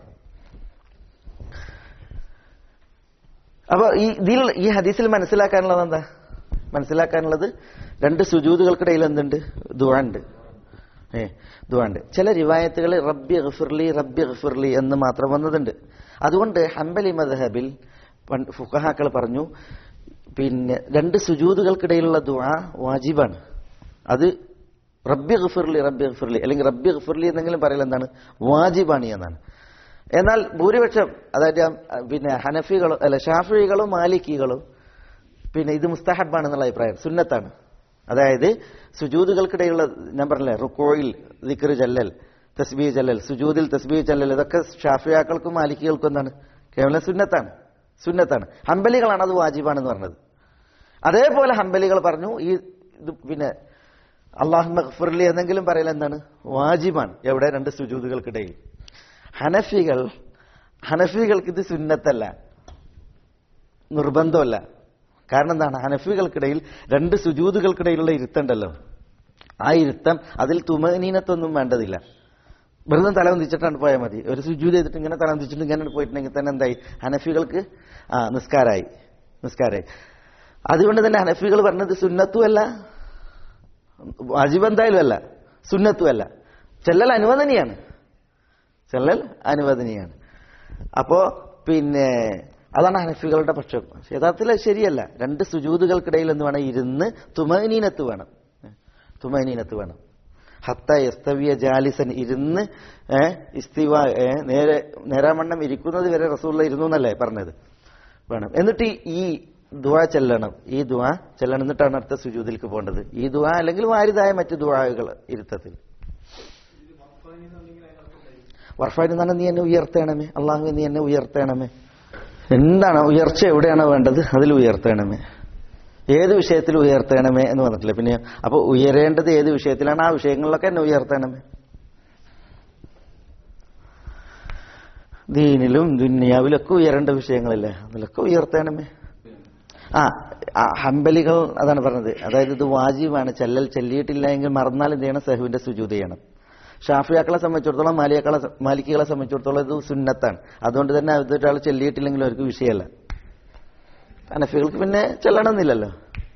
അപ്പൊ ഈ ഇതിൽ ഈ ഹദീസിൽ മനസ്സിലാക്കാനുള്ളത് എന്താ മനസ്സിലാക്കാനുള്ളത് രണ്ട് സുജൂതുകൾക്കിടയിൽ എന്തുണ്ട് ദുആ ഉണ്ട് ഏ ദുആ ഉണ്ട് ചില റിവായത്തുകൾ റബ്ബി ഗഫിർലി റബ്ബി ഗഫിർലി എന്ന് മാത്രം വന്നതുണ്ട് അതുകൊണ്ട് ഹംബലി മദ്ഹബിൽ പണ്ട് ഫുഖഹാക്കൾ പറഞ്ഞു പിന്നെ രണ്ട് സുജൂതുകൾക്കിടയിലുള്ള ദുആ വാജിബാണ് അത് റബ്ബി ഗഫിർലി റബ്ബി ഗഫിർലി അല്ലെങ്കിൽ റബ്ബി ഗഫിർലി എന്നെങ്കിലും പറയൽ എന്താണ് വാജിബാണ് എന്നാണ് എന്നാൽ ഭൂരിപക്ഷം അതായത് ആ, പിന്നെ ഹനഫികളും അല്ല ഷാഫികളും മാലിക്കികളും പിന്നെ ഇത് മുസ്തഹബാണെന്നുള്ള അഭിപ്രായം സുന്നത്താണ് അതായത് സുജൂദുകൾക്കിടയിലുള്ള ഞാൻ പറഞ്ഞില്ലേ റുക്കോയിൽ ദിക്ർ ജല്ലൽ തസ്ബീ ജല്ലൽ സുജൂദിൽ തസ്ബീ ജല്ലൽ ഇതൊക്കെ ഷാഫിയാക്കൾക്കും മാലിക്കികൾക്കും എന്താണ് കേവലം സുന്നത്താണ് സുന്നത്താണ് ഹംബലികളാണ് അത് വാജിബാണെന്ന് പറഞ്ഞത് അതേപോലെ ഹംബലികൾ പറഞ്ഞു ഈ ഇത് പിന്നെ അള്ളാഹു മഖ്ഫുർലി എന്നെങ്കിലും പറയൽ എന്താണ് വാജിബാണ് എവിടെ രണ്ട് സുജൂദുകൾക്കിടയിൽ ഹനഫികൾ ഹനഫികൾക്ക് ഇത് സുന്നത്തല്ല നിർബന്ധമല്ല കാരണം എന്താണ് ഹനഫികൾക്കിടയിൽ രണ്ട് സുജൂതുകൾക്കിടയിലുള്ള ഇരുത്തുണ്ടല്ലോ ആ ഇരുത്തം അതിൽ തുമനീനത്തൊന്നും വേണ്ടതില്ല വെറുതെ തല വന്തിച്ചിട്ടാണ് പോയാൽ മതി ഒരു സുജൂത് ചെയ്തിട്ട് ഇങ്ങനെ തല വന്തിച്ചിട്ട് ഇങ്ങനെ പോയിട്ടുണ്ടെങ്കിൽ തന്നെ എന്തായി ഹനഫികൾക്ക് ആ നിസ്കാരായി നിസ്കാരായി അതുകൊണ്ട് തന്നെ ഹനഫികൾ പറഞ്ഞത് സുന്നത്തുമല്ല വാജിബ് എന്തായാലും അല്ല സുന്നത്തുമല്ല ചെല്ലൽ അനുവദനീയാണ് ചെല്ലൽ അനുവദനീയാണ് അപ്പോ പിന്നെ അതാണ് ഹനഫികളുടെ പക്ഷം യഥാർത്ഥത്തിൽ അത് ശരിയല്ല രണ്ട് സുജൂതുകൾക്കിടയിൽ എന്ന് വേണം ഇരുന്ന് തുമനീനത്ത് വേണം തുമനീനത്ത് വേണം ഹത്ത എസ്തവിയ ജാലിസൻ ഇരുന്ന് ഏ, ഇസ്തിവ ഏ, നേരെ നേരാമണ്ണം ഇരിക്കുന്നത് വരെ റസൂള്ള ഇരുന്നു എന്നല്ലേ പറഞ്ഞത് വേണം എന്നിട്ട് ഈ- ഈ ദുആ ചെല്ലണം ഈ ദുആ ചെല്ലണം എന്നിട്ടാണ് അടുത്ത സുജൂദിലേക്ക് പോകേണ്ടത് ഈ ദുആ അല്ലെങ്കിൽ വാരിതായ മറ്റു ദുആകൾ ഇരുത്തത്തിൽ വർഫാൻ എന്നാണ് നീ എന്നെ ഉയർത്തണമേ അള്ളാഹു നീ എന്നെ ഉയർത്തണമേ എന്താണ് ഉയർച്ച എവിടെയാണോ വേണ്ടത് അതിൽ ഉയർത്തണമേ ഏത് വിഷയത്തിൽ ഉയർത്തണമേ എന്ന് പറഞ്ഞിട്ടില്ല പിന്നെ അപ്പൊ ഉയരേണ്ടത് ഏത് വിഷയത്തിലാണ് ആ വിഷയങ്ങളിലൊക്കെ എന്നെ ഉയർത്തണമേ ദീനിലും ദുന്യാവിലൊക്കെ ഉയരേണ്ട വിഷയങ്ങളില്ലേ അതിലൊക്കെ ഉയർത്തണമേ ആ ആ, ഹംബലികൾ അതാണ് പറഞ്ഞത് അതായത് ഇത് വാജിബാണ് ചെല്ലൽ ചെല്ലിയിട്ടില്ല എങ്കിൽ മറന്നാൽ എന്ത് ചെയ്യണം സഹുവിന്റെ സുജൂത് ചെയ്യണം ഷാഫിയാക്കളെ സംബന്ധിച്ചിടത്തോളം മാലിയാക്കളെ മാലിക്കുകളെ സംബന്ധിച്ചിടത്തോളം ഇത് സുന്നത്താണ് അതുകൊണ്ട് തന്നെ അതൊരാൾ ചെല്ലിയിട്ടില്ലെങ്കിൽ അവർക്ക് വിഷയമല്ല അനഫികൾക്ക് പിന്നെ ചെല്ലണമെന്നില്ലല്ലോ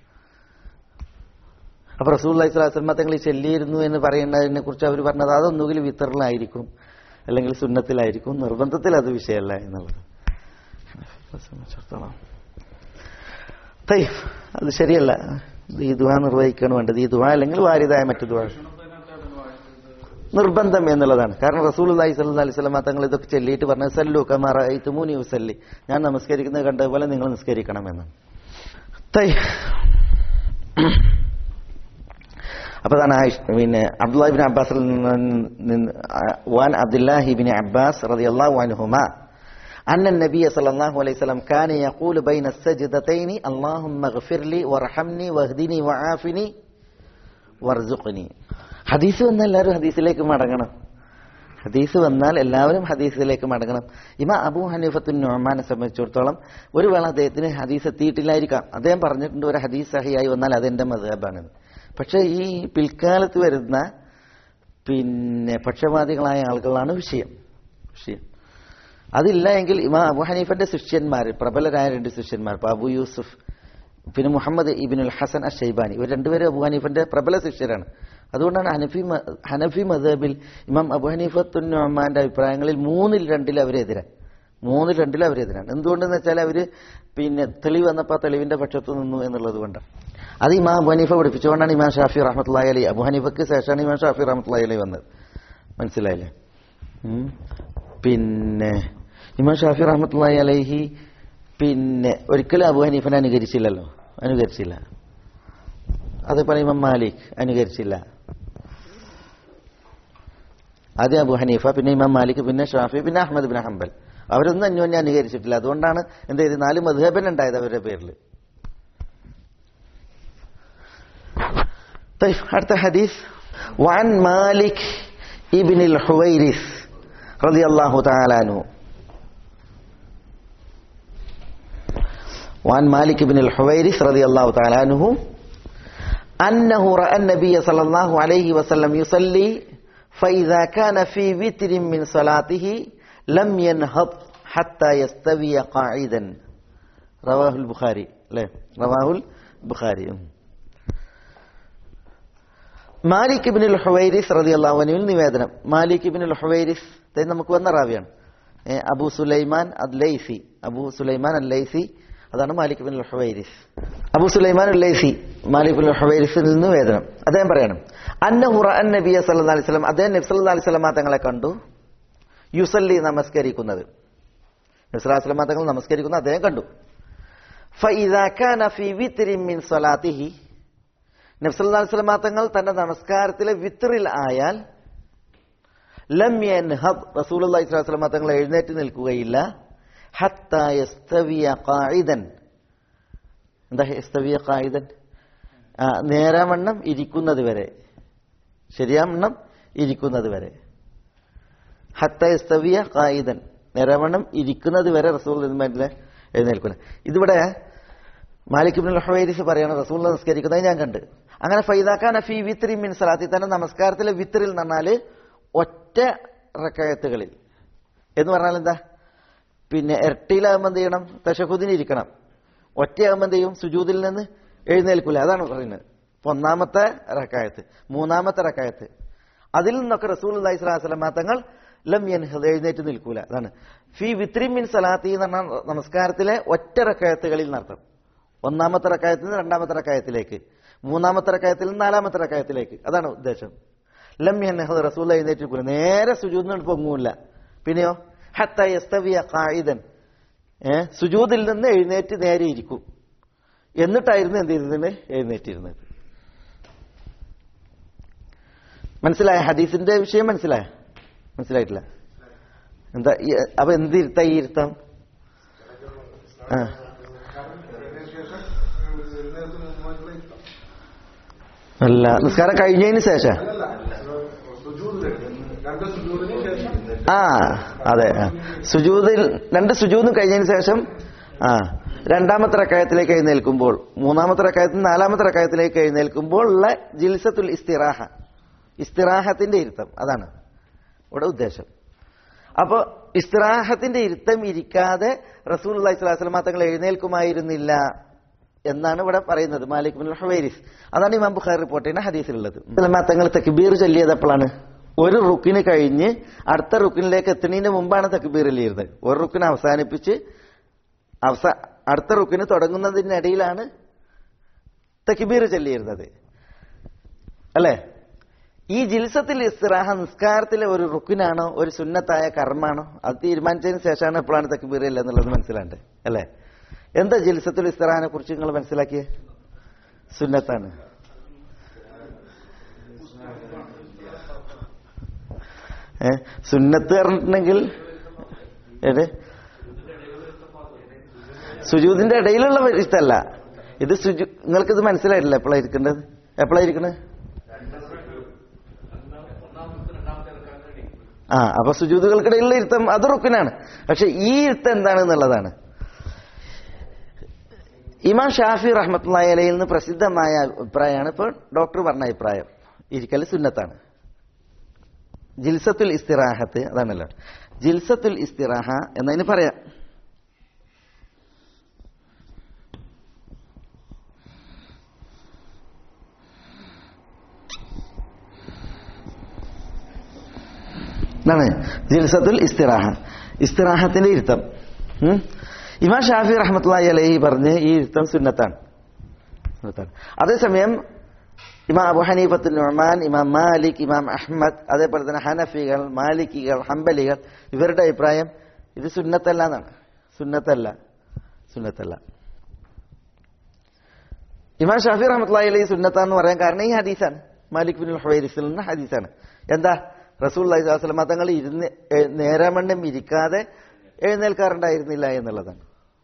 അപ്പൊ റസൂൽ അലൈഹിസ്ലാം തങ്ങൾ ഈ ചെല്ലിയിരുന്നു എന്ന് പറയുന്നതിനെ കുറിച്ച് അവർ പറഞ്ഞത് അതൊന്നുകിൽ വിത്തറിലായിരിക്കും അല്ലെങ്കിൽ സുന്നത്തിലായിരിക്കും നിർബന്ധത്തിൽ അത് വിഷയമല്ല എന്നുള്ളത് അനഫികളെ സംബന്ധിച്ചിടത്തോളം തയ്യ്, അത് ശരിയല്ല ഇത് ഈ ദുആ നിർവഹിക്കണം വേണ്ടത് ഈ ദുആ അല്ലെങ്കിൽ വാരിതായ മറ്റു ദുആ നിർബന്ധം എന്നുള്ളതാണ് കാരണം റസൂൽ അലൈഹി സ്വല്ലല്ലാഹി അലൈഹി വസല്ലം തങ്ങൾ ഇതൊക്കെ ചൊല്ലിയിട്ട് പറഞ്ഞത് സല്ലു കമാ റഅയ്തുമൂനി ഉസല്ലി ഞാൻ നമസ്കരിക്കുന്നത് കണ്ടതുപോലെ നിങ്ങൾ നിസ്കരിക്കണമെന്ന് തയ്യ്. അപ്പൊ അതാണ് ആയിഷ് പിന്നെ അബ്ദുല്ലാഹിബിൻ അബ്ബാസിൽ നിന്ന് വാൻ അബ്ദുല്ലാഹിബിൻ അബ്ബാസ് റളിയല്ലാഹു അൻഹുമാ أن النبي صلى الله عليه وسلم كان يقول بين السجدتين اللهم اغفر لي وارحمني واهدني وعافني وارزقني ഹദീസ് വന്നാൽ എല്ലാവരും ഹദീസിലേക്ക് മടങ്ങണം ഹദീസ് വന്നാൽ എല്ലാവരും ഹദീസിലേക്ക് മടങ്ങണം ഇമ അബൂ ഹനീഫത്തുൻ നൊമാനെ സംബന്ധിച്ചിടത്തോളം ഒരു വേള അദ്ദേഹത്തിന് ഹദീസ് എത്തിയിട്ടില്ലായിരിക്കാം അദ്ദേഹം പറഞ്ഞിട്ടുണ്ട് ഒരു ഹദീസ് സഹിയായി വന്നാൽ അതെന്റെ മധുഹബാണ് പക്ഷെ ഈ പിൽക്കാലത്ത് വരുന്ന പിന്നെ പക്ഷപാതികളായ ആളുകളാണ് വിഷയം വിഷയം അതില്ല എങ്കിൽ ഇമാ അബു ഹനീഫന്റെ ശിഷ്യന്മാർ പ്രബലരായ രണ്ട് ശിഷ്യന്മാർ ഇപ്പൊ അബു യൂസുഫ് പിന്നെ മുഹമ്മദ് ഇബിനുൽ ഹസൻ അ ഷൈബാനി ഇവർ രണ്ടുപേരും അബു ഹനീഫന്റെ പ്രബല ശിഷ്യരാണ് അതുകൊണ്ടാണ് ഹനഫി മ- ഹനഫി മദബിൽ ഇമാം അബു ഹനീഫത്തുമാന്റെ അഭിപ്രായങ്ങളിൽ മൂന്നിൽ രണ്ടിൽ അവരെതിരാൻ മൂന്നിൽ രണ്ടിൽ അവരെതിരാണ് എന്തുകൊണ്ടെന്ന് വെച്ചാൽ അവര് പിന്നെ തെളിവ് വന്നപ്പോൾ ആ തെളിവിന്റെ പക്ഷത്ത് നിന്നു എന്നുള്ളത് കൊണ്ടാണ് അത് ഇമാം അബു ഹനീഫ പഠിപ്പിച്ചുകൊണ്ടാണ് ഇമാം ഷാഫി റഹ്മത്തുള്ളാഹി അലി അബു ഹനീഫക്ക് ശേഷമാണ് ഇമാം ഷാഫി റഹ്മത്തുള്ളാഹി അലി വന്നത് മനസ്സിലായില്ലേ ഉം. പിന്നെ ഇമാം ഷാഫി റഹ്മത്തുള്ളാഹി അലൈഹി പിന്നെ ഒരിക്കലും അബു ഹനീഫനെ അനുകരിച്ചില്ലല്ലോ അനുകരിച്ചില്ല അതേപോലെ ഇമാം മാലിക് അനുകരിച്ചില്ല ആദ്യം അബു ഹനീഫ പിന്നെ ഇമാം മാലിക് പിന്നെ ഷാഫി പിന്നെ അഹമ്മദ് ബിൻ ഹംബൽ അവരൊന്നും അന്യോന്യം അനുകരിച്ചിട്ടില്ല അതുകൊണ്ടാണ് എന്ത് ചെയ്ത് നാല് മധുഹബൻ ഉണ്ടായത് അവരുടെ പേരിൽ طيب അടുത്ത ഹദീസ് وعن مالك ابن الحويرث رضي الله تعالى عنه وعن مالك بن الحويرث رضي الله تعالى عنه أنه رأى النبي صلى الله عليه وسلم يصلي فإذا كان في وتر من صلاته لم ينهض حتى يستوي قاعدا رواه البخاري لا رواه البخاري മാലിക് ഇബിൻ ഹുവൈരിസ് റതി അള്ളാഹുവിനുവിൽ നിവേദനം മാലിക് ഇബിൻ ഹുവൈരിസ് ഇത് നമുക്ക് വന്ന റാവിയാണ് ഏ, അബു സുലൈമാൻ അദ്ലൈസി അബു സുലൈമാൻ അല്ലൈസി അതാണ് മാലിക് ബിൻ ഹുവൈരിസ് അബു സുലൈമാൻ അല്ലൈസി മാലിക് ബിൻ ഹുവൈരിസിൽ നിന്ന് നിവേദനം അദ്ദേഹം പറയണം അന്നഹുറ അൻ നബിയ സല്ലല്ലാഹു അലൈഹി വസല്ലം അദ്ദേഹം നബി സല്ലല്ലാഹു അലൈഹി വസല്ലം തങ്ങളെ കണ്ടു യുസല്ലി നമസ്കരിക്കുന്നത് നബി സല്ലല്ലാഹു അലൈഹി വസല്ലം തങ്ങൾ നമസ്കരിക്കുന്നത് അദ്ദേഹം കണ്ടു فإذا كان في وتر من صلاته നബ്സല്ലാ സ്വലമാ തങ്ങൾ തന്റെ നമസ്കാരത്തിലെ വിത്രിൽ ആയാൽ ലം യൻഹദ് റസൂലുള്ളാഹി സ്വല്ലല്ലാഹു അലൈഹി വസല്ലം തങ്ങൾ എഴുന്നേറ്റ് നിൽക്കുകയില്ല ഹത്താ യസ്തവിയ ഖായിദൻ എന്താ യസ്തവിയ ഖായിദൻ ആ, നേരാവണ്ണം ഇരിക്കുന്നത് വരെ ശരിയാവണ്ണം ഇരിക്കുന്നത് വരെ ഹത്ത യസ്തവിയ ഖായിദൻ നേരാവണ്ണം ഇരിക്കുന്നത് വരെ റസൂൽ എഴുന്നേൽക്കുന്നത് ഇതിവിടെ മാലിക് ഇബ്നുൽ ഹുവൈരിസ് പറയാണ് റസൂൽ നമസ്കരിക്കുന്നത് ഞാൻ കണ്ട് അങ്ങനെ ഫൈദാക്കാൻ ഫി വിത്രി മിൻ സലാത്തി തന്നെ നമസ്കാരത്തിലെ വിത്രിൽ എന്ന് പറഞ്ഞാല് ഒറ്റ റക്കയത്തുകളിൽ എന്ന് പറഞ്ഞാൽ എന്താ പിന്നെ ഇരട്ടിയിലാകുമ്പോൾ എന്ത് ചെയ്യണം തശഹുദിന് ഇരിക്കണം ഒറ്റയാകുമ്പോൾ എന്ത് ചെയ്യും സുജൂദിൽ നിന്ന് എഴുന്നേൽക്കൂല അതാണ് പറയുന്നത് ഇപ്പൊ ഒന്നാമത്തെ റക്കായത്ത് മൂന്നാമത്തെ റക്കായത്ത് അതിൽ നിന്നൊക്കെ റസൂൽ അള്ളഹി സ്വലാസ്ലം തങ്ങൾ ലം യൻഹദ് എഴുന്നേറ്റ് നിൽക്കൂല അതാണ് ഫി വിത്രി മിൻ സലാത്തി എന്ന് പറഞ്ഞാൽ നമസ്കാരത്തിലെ ഒറ്റ റക്കായത്തുകളിൽ നടത്തും ഒന്നാമത്തെ റക്കായത്തിൽ നിന്ന് രണ്ടാമത്തെ റക്കായത്തിലേക്ക് മൂന്നാമത്തെ റക്കായത്തിൽ നിന്ന് നാലാമത്തെ റക്കായത്തിലേക്ക് അതാണ് ഉദ്ദേശം ലം യൻഹദ് റസൂൽ എഴുന്നേറ്റ് നിൽക്കൂല നേരെ സുജൂദിന് പൊങ്ങൂല പിന്നെയോ ഹത്ത യസ്തവിയ ഖായിദൻ ഏ സുജൂദിൽ നിന്ന് എഴുന്നേറ്റ് നേരെ ഇരിക്കും എന്നിട്ടായിരുന്നു എന്ത് ചെയ്തതിന് എഴുന്നേറ്റിരുന്നത് മനസ്സിലായ ഹദീസിന്റെ വിഷയം മനസ്സിലായ മനസ്സിലായിട്ടില്ല എന്താ ഈ- അപ്പൊ എന്ത് ഇരുത്ത ഈ ഇരുത്തം ആ അല്ല നിസ്കാരം കഴിഞ്ഞതിന് ശേഷം ആ അതെ ആ. സുജൂദിൽ രണ്ട് സുജൂദും കഴിഞ്ഞതിന് ശേഷം ആ രണ്ടാമത്തെ റക്കായത്തിലേക്ക് എഴുന്നേൽക്കുമ്പോൾ മൂന്നാമത്തെ റക്കായത്തിൽ നാലാമത്തെ റക്കായത്തിലേക്ക് എഴുന്നേൽക്കുമ്പോൾ ഉള്ള ജിൽസത്തുൽ ഇസ്തിറാഹ ഇസ്തിറാഹത്തിന്റെ ഇരുത്തം അതാണ് ഇവിടെ ഉദ്ദേശം അപ്പോ ഇസ്തിറാഹത്തിന്റെ ഇരുത്തം ഇരിക്കാതെ റസൂൽ അള്ളഹി സ്വലാസ്ലമ തങ്ങൾ എഴുന്നേൽക്കുമായിരുന്നില്ല എന്നാണ് ഇവിടെ പറയുന്നത് മാലിക് ബിൻ ഹുവൈരിസ് അതാണ് ഇമാം ബുഖാരി റിപ്പോർട്ട് ചെയ്യുന്ന ഹദീസിലുള്ളത് സ്വലമാ തങ്ങൾ തക്ബീർ ചൊല്ലിയത് എപ്പോഴാണ് ഒരു റുക്കിന് കഴിഞ്ഞ് അടുത്ത റുക്കിനിലേക്ക് എത്തുന്നതിന് മുമ്പാണ് തക്ബീർ ചൊല്ലിയിരുന്നത് ഒരു റുക്കിന് അവസാനിപ്പിച്ച് അവസാ അടുത്ത റുക്കിന് തുടങ്ങുന്നതിനിടയിലാണ് തക്ബീർ ചൊല്ലിയിരുന്നത് അല്ലേ ഈ ജിൽസത്തിൽ ഇസ്തിറാഹ നിസ്കാരത്തിലെ ഒരു റുക്കിനാണോ ഒരു സുന്നത്തായ കർമാണോ അത് തീരുമാനിച്ചതിന് ശേഷമാണ് എപ്പോഴാണ് തക്ബീർ ഇല്ല എന്നുള്ളത് മനസ്സിലാണ്ട് അല്ലേ എന്താ ജിൽസത്തുൽ ഇസ്തിറാഹിനെ കുറിച്ച് നിങ്ങൾ മനസ്സിലാക്കിയേ സുന്നത്താണ് ഏ സുന്നത്ത് പറഞ്ഞിട്ടുണ്ടെങ്കിൽ ഏത് സുജൂദിന്റെ ഇടയിലുള്ള ഇഷ്ടമല്ല ഇത് സുജു നിങ്ങൾക്ക് ഇത് മനസ്സിലായിട്ടില്ല എപ്പോഴാണ് ഇരിക്കേണ്ടത് എപ്പോഴാണ് ഇരിക്കണത് ആ അപ്പൊ സുജൂതുകൾക്കിടയിലുള്ള ഇരുത്തം അത് റുക്കിനാണ് പക്ഷെ ഈ ഇരുത്തം എന്താണെന്നുള്ളതാണ് ഇമാം ഷാഫി റഹ്മത്തുള്ളാഹി അലയിൽ നിന്ന് പ്രസിദ്ധമായ അഭിപ്രായമാണ് ഇപ്പോൾ ഡോക്ടർ പറഞ്ഞ അഭിപ്രായം ഇരിക്കൽ സുന്നത്താണ് ജിൽസത്തുൽ ഇസ്തിറാഹത്ത് അതാണല്ലോ ജിൽസത്തുൽ ഇസ്തിറാഹ എന്നതിന് പറയാം എന്താണ് ജിൽസത്തുൽ ഇസ്തിറാഹ ഇസ്തിറാഹത്തിന്റെ ഇരുത്തം ഉം? ഇമാം ഷാഫി റഹ്മത്തുള്ളാഹി അലൈഹി പറഞ്ഞ് ഈ ഇരുത്തം സുന്നത്താണ് സുന്നത്താണ് അതേസമയം ഇമാം അബു ഹനീഫത്തുൽ നുഅ്മാൻ ഇമാം മാലിക് ഇമാം അഹ്മദ് അതേപോലെ തന്നെ ഹനഫികൾ മാലിക്കികൾ ഹംബലികൾ ഇവരുടെ അഭിപ്രായം ഇത് സുന്നത്തല്ല എന്നാണ് സുന്നത്തല്ല സുന്നത്തല്ല ഇമാം ഷാഫി റഹ്മത്തുള്ളാഹി അലൈഹി സുന്നത്താന്ന് പറയാൻ കാരണം ഈ ഹദീസാണ് മാലിക് ബിൻ ഹുവൈരിസിൽ നിന്ന് ഹദീസാണ് എന്താ റസൂൽ അലൈഹി സ്വലമ തങ്ങൾ ഇരുന്ന് എ- നേരാമണ്ണം ഇരിക്കാതെ എഴുന്നേൽക്കാറുണ്ടായിരുന്നില്ല എന്നുള്ളതാണ്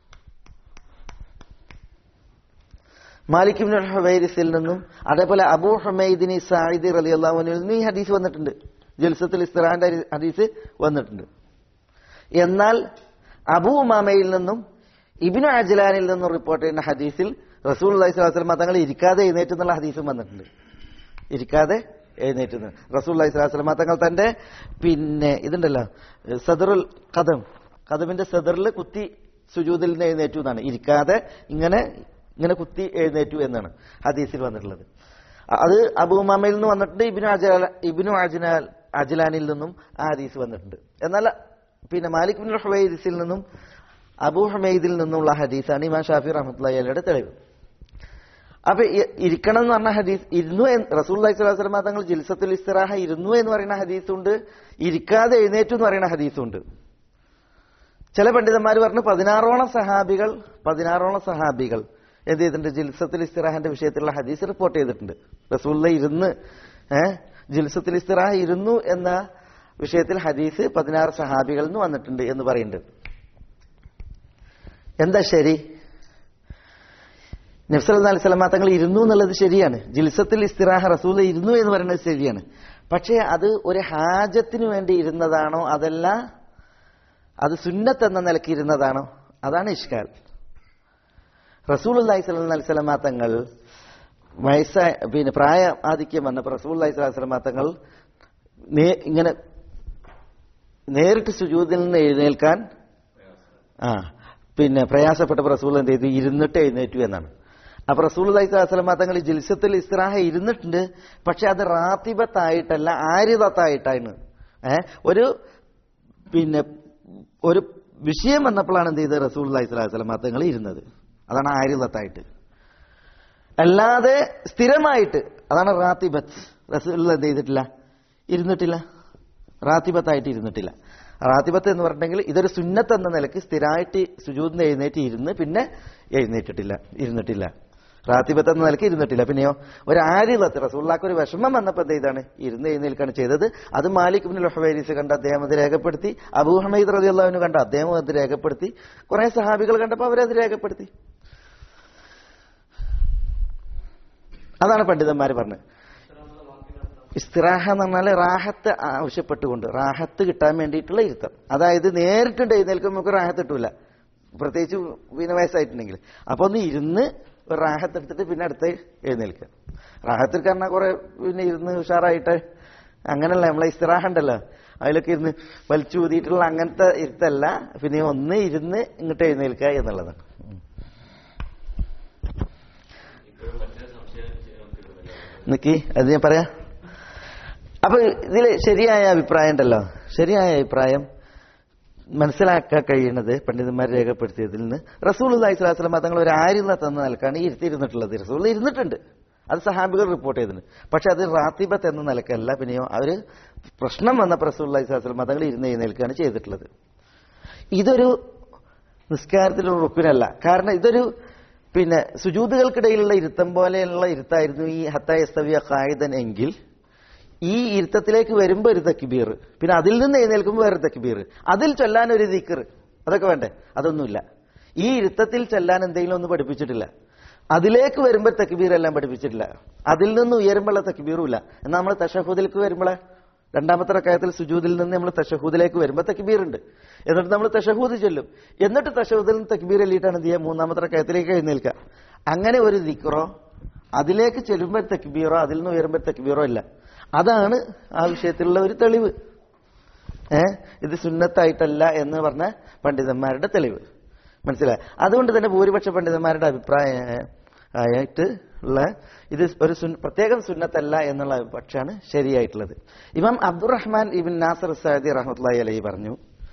മാലിക് ബിൻ ഹുവൈരിസിൽ നിന്നും അതേപോലെ അബൂ ഹുമൈദിനി സായിദി റലി അള്ളാഹുവിനിൽ നിന്നും ഈ ഹദീസ് വന്നിട്ടുണ്ട് ജൽസത്തുൽ ഇസ്തിറാന്റെ ഹദീസ് വന്നിട്ടുണ്ട് എന്നാൽ അബൂ ഉമാമയിൽ നിന്നും ഇബിനു അജ്ലാനിൽ നിന്നും റിപ്പോർട്ട് ചെയ്യുന്ന ഹദീസിൽ റസൂൽ അലൈഹി സ്വലാസ്ലമ തങ്ങൾ ഇരിക്കാതെ എഴുന്നേറ്റ് എന്നുള്ള ഹദീസും വന്നിട്ടുണ്ട് ഇരിക്കാതെ എഴുന്നേറ്റ് റസൂൽ അലൈഹി സ്വലാസ്ലമ തങ്ങൾ തന്റെ പിന്നെ ഇതുണ്ടല്ലോ സദറുൽ കദം കദമിന്റെ സദറിൽ കുത്തി സുജൂദിൽ നിന്ന് എഴുന്നേറ്റു എന്നാണ് ഇരിക്കാതെ ഇങ്ങനെ ഇങ്ങനെ കുത്തി എഴുന്നേറ്റു എന്നാണ് ഹദീസിൽ വന്നിട്ടുള്ളത് അത് അബൂമാമയിൽ നിന്ന് വന്നിട്ടുണ്ട് ഇബിനു അജല ഇബിനു അജ്നാൽ അജ്ലാനിൽ നിന്നും ആ ഹദീസ് വന്നിട്ടുണ്ട് എന്നാൽ പിന്നെ മാലിക് ബിൻ ഹുവൈദിസിൽ നിന്നും അബൂ ഹമീദിൽ നിന്നുള്ള ഹദീസാണ് ഇമാം ഷാഫി റഹ്മത്തുള്ളാഹി അലയുടെ തെളിവ് അപ്പൊ ഇ- ഇരിക്കണം എന്ന് പറഞ്ഞ ഹദീസ് ഇരുന്നു റസൂൽ സ്വലാസ്ലമ തങ്ങൾ ജിൽസത്തുൽ ഇസ്തിറാഹ ഇരുന്നു എന്ന് പറയുന്ന ഹദീസുണ്ട് ഇരിക്കാതെ എഴുന്നേറ്റു എന്ന് പറയുന്ന ഹദീസുണ്ട് ചില പണ്ഡിതന്മാർ പറഞ്ഞു പതിനാറോളം സഹാബികൾ പതിനാറോളം സഹാബികൾ എന്ത് ചെയ്തിട്ടുണ്ട് ജിൽസത്തുൽ ഇസ്തിറാഹിന്റെ വിഷയത്തിലുള്ള ഹദീസ് റിപ്പോർട്ട് ചെയ്തിട്ടുണ്ട് റസൂല്ല ഇരുന്ന് ഏഹ് ജിൽസത്തുൽ ഇസ്തിറാഹ ഇരുന്നു എന്ന വിഷയത്തിൽ ഹദീസ് പതിനാറ് സഹാബികളിൽ നിന്ന് വന്നിട്ടുണ്ട് എന്ന് പറയുന്നുണ്ട് എന്താ ശരി നബ്സൽ അലൈഹി സ്വലമ തങ്ങൾ ഇരുന്നു എന്നുള്ളത് ശരിയാണ് ജിൽസത്തിൽ ഇസ്തിറാഹ റസൂൽ ഇരുന്നു എന്ന് പറയുന്നത് ശരിയാണ് പക്ഷേ അത് ഒരു ഹാജത്തിന് വേണ്ടി ഇരുന്നതാണോ അതല്ല അത് സുന്നത്ത് എന്ന നിലയ്ക്ക് ഇരുന്നതാണോ അതാണ് ഇഷ്കാൽ റസൂൽ അള്ളഹി സ്വലി സ്വലമ തങ്ങൾ വയസ്സായ പിന്നെ പ്രായ ആധിക്യം വന്നപ്പോൾ റസൂൽ അള്ളഹി സ്വലാഹി സ്വലമ തങ്ങൾ നേ- ഇങ്ങനെ നേരിട്ട് സുജൂദിൽ നിന്ന് എഴുന്നേൽക്കാൻ ആ പിന്നെ പ്രയാസപ്പെട്ട റസൂൽ എന്ത് ചെയ്തു ഇരുന്നിട്ട് എഴുന്നേറ്റു എന്നാണ് അപ്പൊ റസൂൽ അലൈഹിസ്ലാം തങ്ങൾ ജിൽസത്തിൽ ഇസ്രാഹ ഇരുന്നിട്ടുണ്ട് പക്ഷെ അത് റാത്തിബത്തായിട്ടല്ല ആരിതത്തായിട്ടാണ് ഏ ഒരു പിന്നെ ഒരു വിഷയം വന്നപ്പോഴാണ് എന്ത് ചെയ്തത് റസൂൽ അലൈഹിസ്ലാം തങ്ങൾ ഇരുന്നത് അതാണ് ആരിതത്തായിട്ട് അല്ലാതെ സ്ഥിരമായിട്ട് അതാണ് റാത്തിബത്ത് റസൂൽ എന്ത് ചെയ്തിട്ടില്ല ഇരുന്നിട്ടില്ല റാത്തിബത്തായിട്ട് ഇരുന്നിട്ടില്ല റാത്തിബത്ത് എന്ന് പറഞ്ഞിട്ടുണ്ടെങ്കിൽ ഇതൊരു സുന്നത്ത് എന്ന നിലയ്ക്ക് സ്ഥിരമായിട്ട് സുജൂദിന് എഴുന്നേറ്റ് ഇരുന്ന് പിന്നെ എഴുന്നേറ്റിട്ടില്ല ഇരുന്നിട്ടില്ല റാത്തിബത്ത് എന്ന നിലയ്ക്ക് ഇരുന്നിട്ടില്ല പിന്നെയോ ഒരു ആരിലത്ത് റസൂള്ളാക്ക് ഒരു വിഷമം വന്നപ്പോൾ എന്ത് ചെയ്താണ് ഇരുന്ന് എഴുന്നേൽക്കാണ് ചെയ്തത് അത് മാലിക് ബിൻ ലൊഹബൈരീസ് കണ്ട് അദ്ദേഹം അത് രേഖപ്പെടുത്തി അബൂ ഹമീദ് റതി അള്ളാഹുവിന് കണ്ട് അദ്ദേഹം അത് രേഖപ്പെടുത്തി കുറെ സഹാബികൾ കണ്ടപ്പോൾ അവരത് രേഖപ്പെടുത്തി അതാണ് പണ്ഡിതന്മാർ പറഞ്ഞത് ഇസ്തിറാഹ എന്ന് പറഞ്ഞാൽ റാഹത്ത് ആവശ്യപ്പെട്ടുകൊണ്ട് റാഹത്ത് കിട്ടാൻ വേണ്ടിയിട്ടുള്ള ഇരുത്തം അതായത് നേരിട്ടുണ്ട് എഴുന്നേൽക്കുമ്പോൾ നമുക്ക് റാഹത്ത് കിട്ടൂല പ്രത്യേകിച്ച് പിന്നെ വയസ്സായിട്ടുണ്ടെങ്കിൽ അപ്പൊ ഒന്ന് ഇരുന്ന് ഒരു റാഹത്ത് എടുത്തിട്ട് പിന്നെ അടുത്ത് എഴുന്നേൽക്കുക റാഹത്തിൽ കാരണം കുറെ പിന്നെ ഇരുന്ന് ഉഷാറായിട്ട് അങ്ങനല്ല നമ്മളെ ഇസ്തിറാഹ ഉണ്ടല്ലോ അതിലൊക്കെ ഇരുന്ന് വലിച്ചു ഊതിയിട്ടുള്ള അങ്ങനത്തെ ഇരുത്തല്ല പിന്നെ ഒന്ന് ഇരുന്ന് ഇങ്ങോട്ട് എഴുന്നേൽക്കുക എന്നുള്ളതാണ് ഉം. നിക്കി അത് ഞാൻ പറയാം അപ്പൊ ഇതിൽ ശരിയായ അഭിപ്രായം ഉണ്ടല്ലോ ശരിയായ അഭിപ്രായം മനസ്സിലാക്കാൻ കഴിയുന്നത് പണ്ഡിതന്മാർ രേഖപ്പെടുത്തിയതിൽ നിന്ന് റസൂൽ അലൈഹി സ്വലാസ്ലം തങ്ങൾ ഒരു ആര്യത തന്ന നിലക്കാണ് ഈ ഇരുത്തിയിരുന്നിട്ടുള്ളത് റസൂൽ ഇരുന്നിട്ടുണ്ട് അത് സഹാബികൾ റിപ്പോർട്ട് ചെയ്തിട്ടുണ്ട് പക്ഷെ അത് റാത്തിബത്ത് എന്ന നിലക്കല്ല പിന്നെയോ അവര് പ്രശ്നം വന്നപ്പോൾ റസൂൽ അലൈഹി സ്വലാസ്ലം തങ്ങൾ ഇരുന്ന് എഴുന്നേൽക്കുകയാണ് ചെയ്തിട്ടുള്ളത് ഇതൊരു നിസ്കാരത്തിലുള്ള റുക്കിനല്ല കാരണം ഇതൊരു പിന്നെ സുജൂതുകൾക്കിടയിലുള്ള ഇരുത്തം പോലെയുള്ള ഇരുത്തായിരുന്നു ഈ ഹത്തായസ്തവിയ കായിദൻ എങ്കിൽ ഈ ഇരുത്തത്തിലേക്ക് വരുമ്പോൾ ഒരു തക്ബീർ പിന്നെ അതിൽ നിന്ന് എഴുന്നേൽക്കുമ്പോൾ വേറെ തക്ബീർ അതിൽ ചൊല്ലാൻ ഒരു ദിക്കർ അതൊക്കെ വേണ്ടേ അതൊന്നുമില്ല ഈ ഇരുത്തത്തിൽ ചൊല്ലാൻ എന്തെങ്കിലും ഒന്നും പഠിപ്പിച്ചിട്ടില്ല അതിലേക്ക് വരുമ്പോൾ തക്ബീർ എല്ലാം പഠിപ്പിച്ചിട്ടില്ല അതിൽ നിന്ന് ഉയരുമ്പോഴുള്ള തക്ബീറും ഇല്ല എന്നാൽ നമ്മൾ തഷഹുദിലേക്ക് വരുമ്പോഴേ രണ്ടാമത്തെ റക്കായത്തിൽ സുജൂദിൽ നിന്ന് നമ്മൾ തഷഹൂദിലേക്ക് വരുമ്പോൾ തക്ബീർ ഉണ്ട് എന്നിട്ട് നമ്മൾ തഷഹൂദ് ചൊല്ലും എന്നിട്ട് തഷഹൂദിൽ നിന്ന് തക്ബീർ എല്ലിയിട്ടാണ് എന്ത് ചെയ്യുക മൂന്നാമത്തെ റക്കായത്തിലേക്ക് എഴുന്നേൽക്കുക അങ്ങനെ ഒരു ദിക്റോ അതിലേക്ക് ചെല്ലുമ്പോൾ തക്ബീറോ അതിൽ നിന്ന് ഉയരുമ്പോൾ തക്ബീറോ ഇല്ല അതാണ് ആ വിഷയത്തിലുള്ള ഒരു തെളിവ് ഏ ഇത് സുന്നത്തായിട്ടല്ല എന്ന് പറഞ്ഞ പണ്ഡിതന്മാരുടെ തെളിവ് മനസ്സിലായി അതുകൊണ്ട് തന്നെ ഭൂരിപക്ഷ പണ്ഡിതന്മാരുടെ അഭിപ്രായം ആയിട്ട് ഉള്ള ഇത് ഒരു സുൻ- പ്രത്യേകം സുന്നത്തല്ല എന്നുള്ള പക്ഷമാണ് ശരിയായിട്ടുള്ളത് ഇമാം അബ്ദുറഹ്മാൻ ഇബിൻ നാസർ സഅദി റഹ്മത്തുള്ളാഹി അലൈഹി പറഞ്ഞു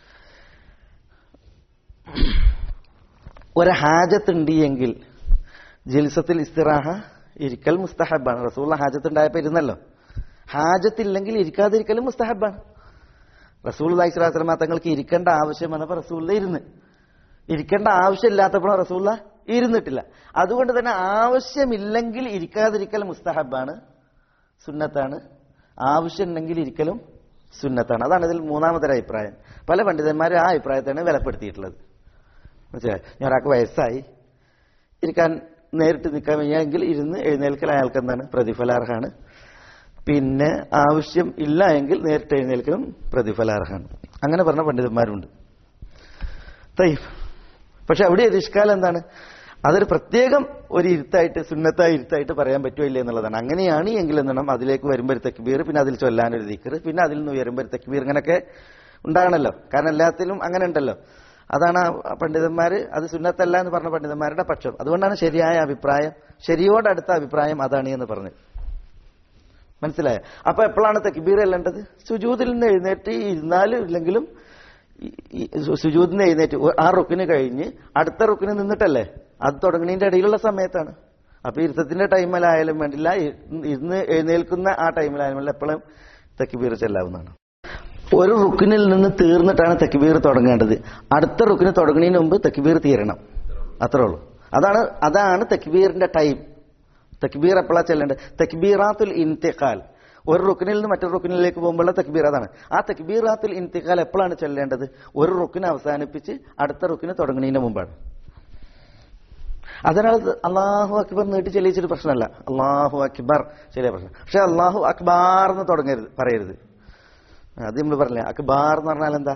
ഒരു ഹാജത്തുണ്ട് എങ്കിൽ ജിൽസത്തിൽ ഇസ്തിറാഹ ഇരിക്കൽ മുസ്തഹബാണ് റസൂള്ള ഹാജത്ത് ഉണ്ടായപ്പോ ഇരുന്നല്ലോ ഹാജത്തില്ലെങ്കിൽ ഇരിക്കാതിരിക്കലും മുസ്തഹബാണ് റസൂൽ അലൈഹിസ്ലാം തങ്ങൾക്ക് ഇരിക്കേണ്ട ആവശ്യം വന്നപ്പോൾ റസൂള്ള ഇരുന്ന് ഇരിക്കേണ്ട ആവശ്യമില്ലാത്തപ്പോഴും റസൂള്ള ഇരുന്നിട്ടില്ല അതുകൊണ്ട് തന്നെ ആവശ്യമില്ലെങ്കിൽ ഇരിക്കാതിരിക്കൽ മുസ്തഹബാണ് സുന്നത്താണ് ആവശ്യമുണ്ടെങ്കിൽ ഇരിക്കലും സുന്നത്താണ് അതാണ് ഇതിൽ മൂന്നാമതൊരു അഭിപ്രായം പല പണ്ഡിതന്മാരും ആ അഭിപ്രായത്തെയാണ് വിലപ്പെടുത്തിയിട്ടുള്ളത് മനസ്സിലായി ഞാൻ ഒരാൾക്ക് വയസ്സായി ഇരിക്കാൻ നേരിട്ട് നിൽക്കാൻ വയ്യെങ്കിൽ ഇരുന്ന് എഴുന്നേൽക്കൽ അയാൾക്ക് എന്താണ് പ്രതിഫലാർഹാണ് പിന്നെ ആവശ്യം ഇല്ല എങ്കിൽ നേരിട്ട് എഴുന്നേൽക്കലും പ്രതിഫലാർഹാണ് അങ്ങനെ പറഞ്ഞ പണ്ഡിതന്മാരുണ്ട് തയ്യബ് പക്ഷെ അവിടെ ഇഷ്കാലം എന്താണ് അതൊരു പ്രത്യേകം ഒരു ഇരുത്തായിട്ട് സുന്നത്തായ ഇരുത്തായിട്ട് പറയാൻ പറ്റുമോ ഇല്ല എന്നുള്ളതാണ് അങ്ങനെയാണ് എങ്കിൽ എന്താണ് അതിലേക്ക് വരുമ്പോൾ ഒരു തക്ബീർ പിന്നെ അതിൽ ചൊല്ലാനൊരു ദിക്കർ പിന്നെ അതിൽ നിന്ന് ഉയരുമ്പോൾ ഒരു തക്ബീർ ഇങ്ങനെയൊക്കെ ഉണ്ടാകണല്ലോ കാരണം എല്ലാത്തിലും അങ്ങനെ ഉണ്ടല്ലോ അതാണ് ആ പണ്ഡിതന്മാർ അത് സുന്നത്തല്ല എന്ന് പറഞ്ഞ പണ്ഡിതന്മാരുടെ പക്ഷം അതുകൊണ്ടാണ് ശരിയായ അഭിപ്രായം ശരിയോടടുത്ത അഭിപ്രായം അതാണ് എന്ന് പറഞ്ഞത് മനസ്സിലായോ അപ്പൊ എപ്പോഴാണ് തക്ബീർ ചെല്ലേണ്ടത് സുജൂതിൽ നിന്ന് എഴുന്നേറ്റ് ഇരുന്നാലും ഇല്ലെങ്കിലും ഈ- ഈ സു- സുജൂദിൽ നിന്ന് എഴുന്നേറ്റ് ഒ- ആ റുക്കിന് കഴിഞ്ഞ് അടുത്ത റുക്കിന് നിന്നിട്ടല്ലേ അത് തുടങ്ങുന്നതിന്റെ ഇടയിലുള്ള സമയത്താണ് അപ്പൊ ഇരുത്തത്തിന്റെ ടൈമിലായാലും വേണ്ടില്ല ഇ- ഇരുന്ന് എഴുന്നേൽക്കുന്ന ആ ടൈമിലായാലും വേണ്ടില്ല എപ്പോഴും തക്ബീർ ചെല്ലാവുന്നതാണ് ഒരു റുക്കിനിൽ നിന്ന് തീർന്നിട്ടാണ് തക്ബീർ തുടങ്ങേണ്ടത് അടുത്ത റുക്കിന് തുടങ്ങുന്നതിന് മുമ്പ് തക്ബീർ തീരണം അത്രേ ഉള്ളൂ അതാണ് അതാണ് തക്ബീറിന്റെ ടൈം തക്ബീർ എപ്പോഴാണ് ചെല്ലേണ്ടത് തക്ബീറാത്തുൽ ഇൻതിഖാൽ ഒരു റുക്കിനിൽ നിന്ന് മറ്റൊരു റുക്കിനിലേക്ക് പോകുമ്പോഴുള്ള തക്ബീർ അതാണ് ആ തക്ബീറാത്തുൽ ഇൻതിഖാൽ എപ്പോഴാണ് ചെല്ലേണ്ടത് ഒരു റുക്കിനെ അവസാനിപ്പിച്ച് അടുത്ത റുക്കിന് തുടങ്ങുന്നതിന് മുമ്പാണ് അതിനാൽ അള്ളാഹു അക്ബർ നീട്ടി ചെല്ലിച്ചിട്ട് പ്രശ്നമല്ല അള്ളാഹു അക്ബർ ചെറിയ പ്രശ്നം പക്ഷെ അള്ളാഹു അക്ബാർ എന്ന് തുടങ്ങരുത് പറയരുത് അത് നമ്മൾ പറഞ്ഞില്ലേ അക്ബാർ എന്ന് പറഞ്ഞാൽ എന്താ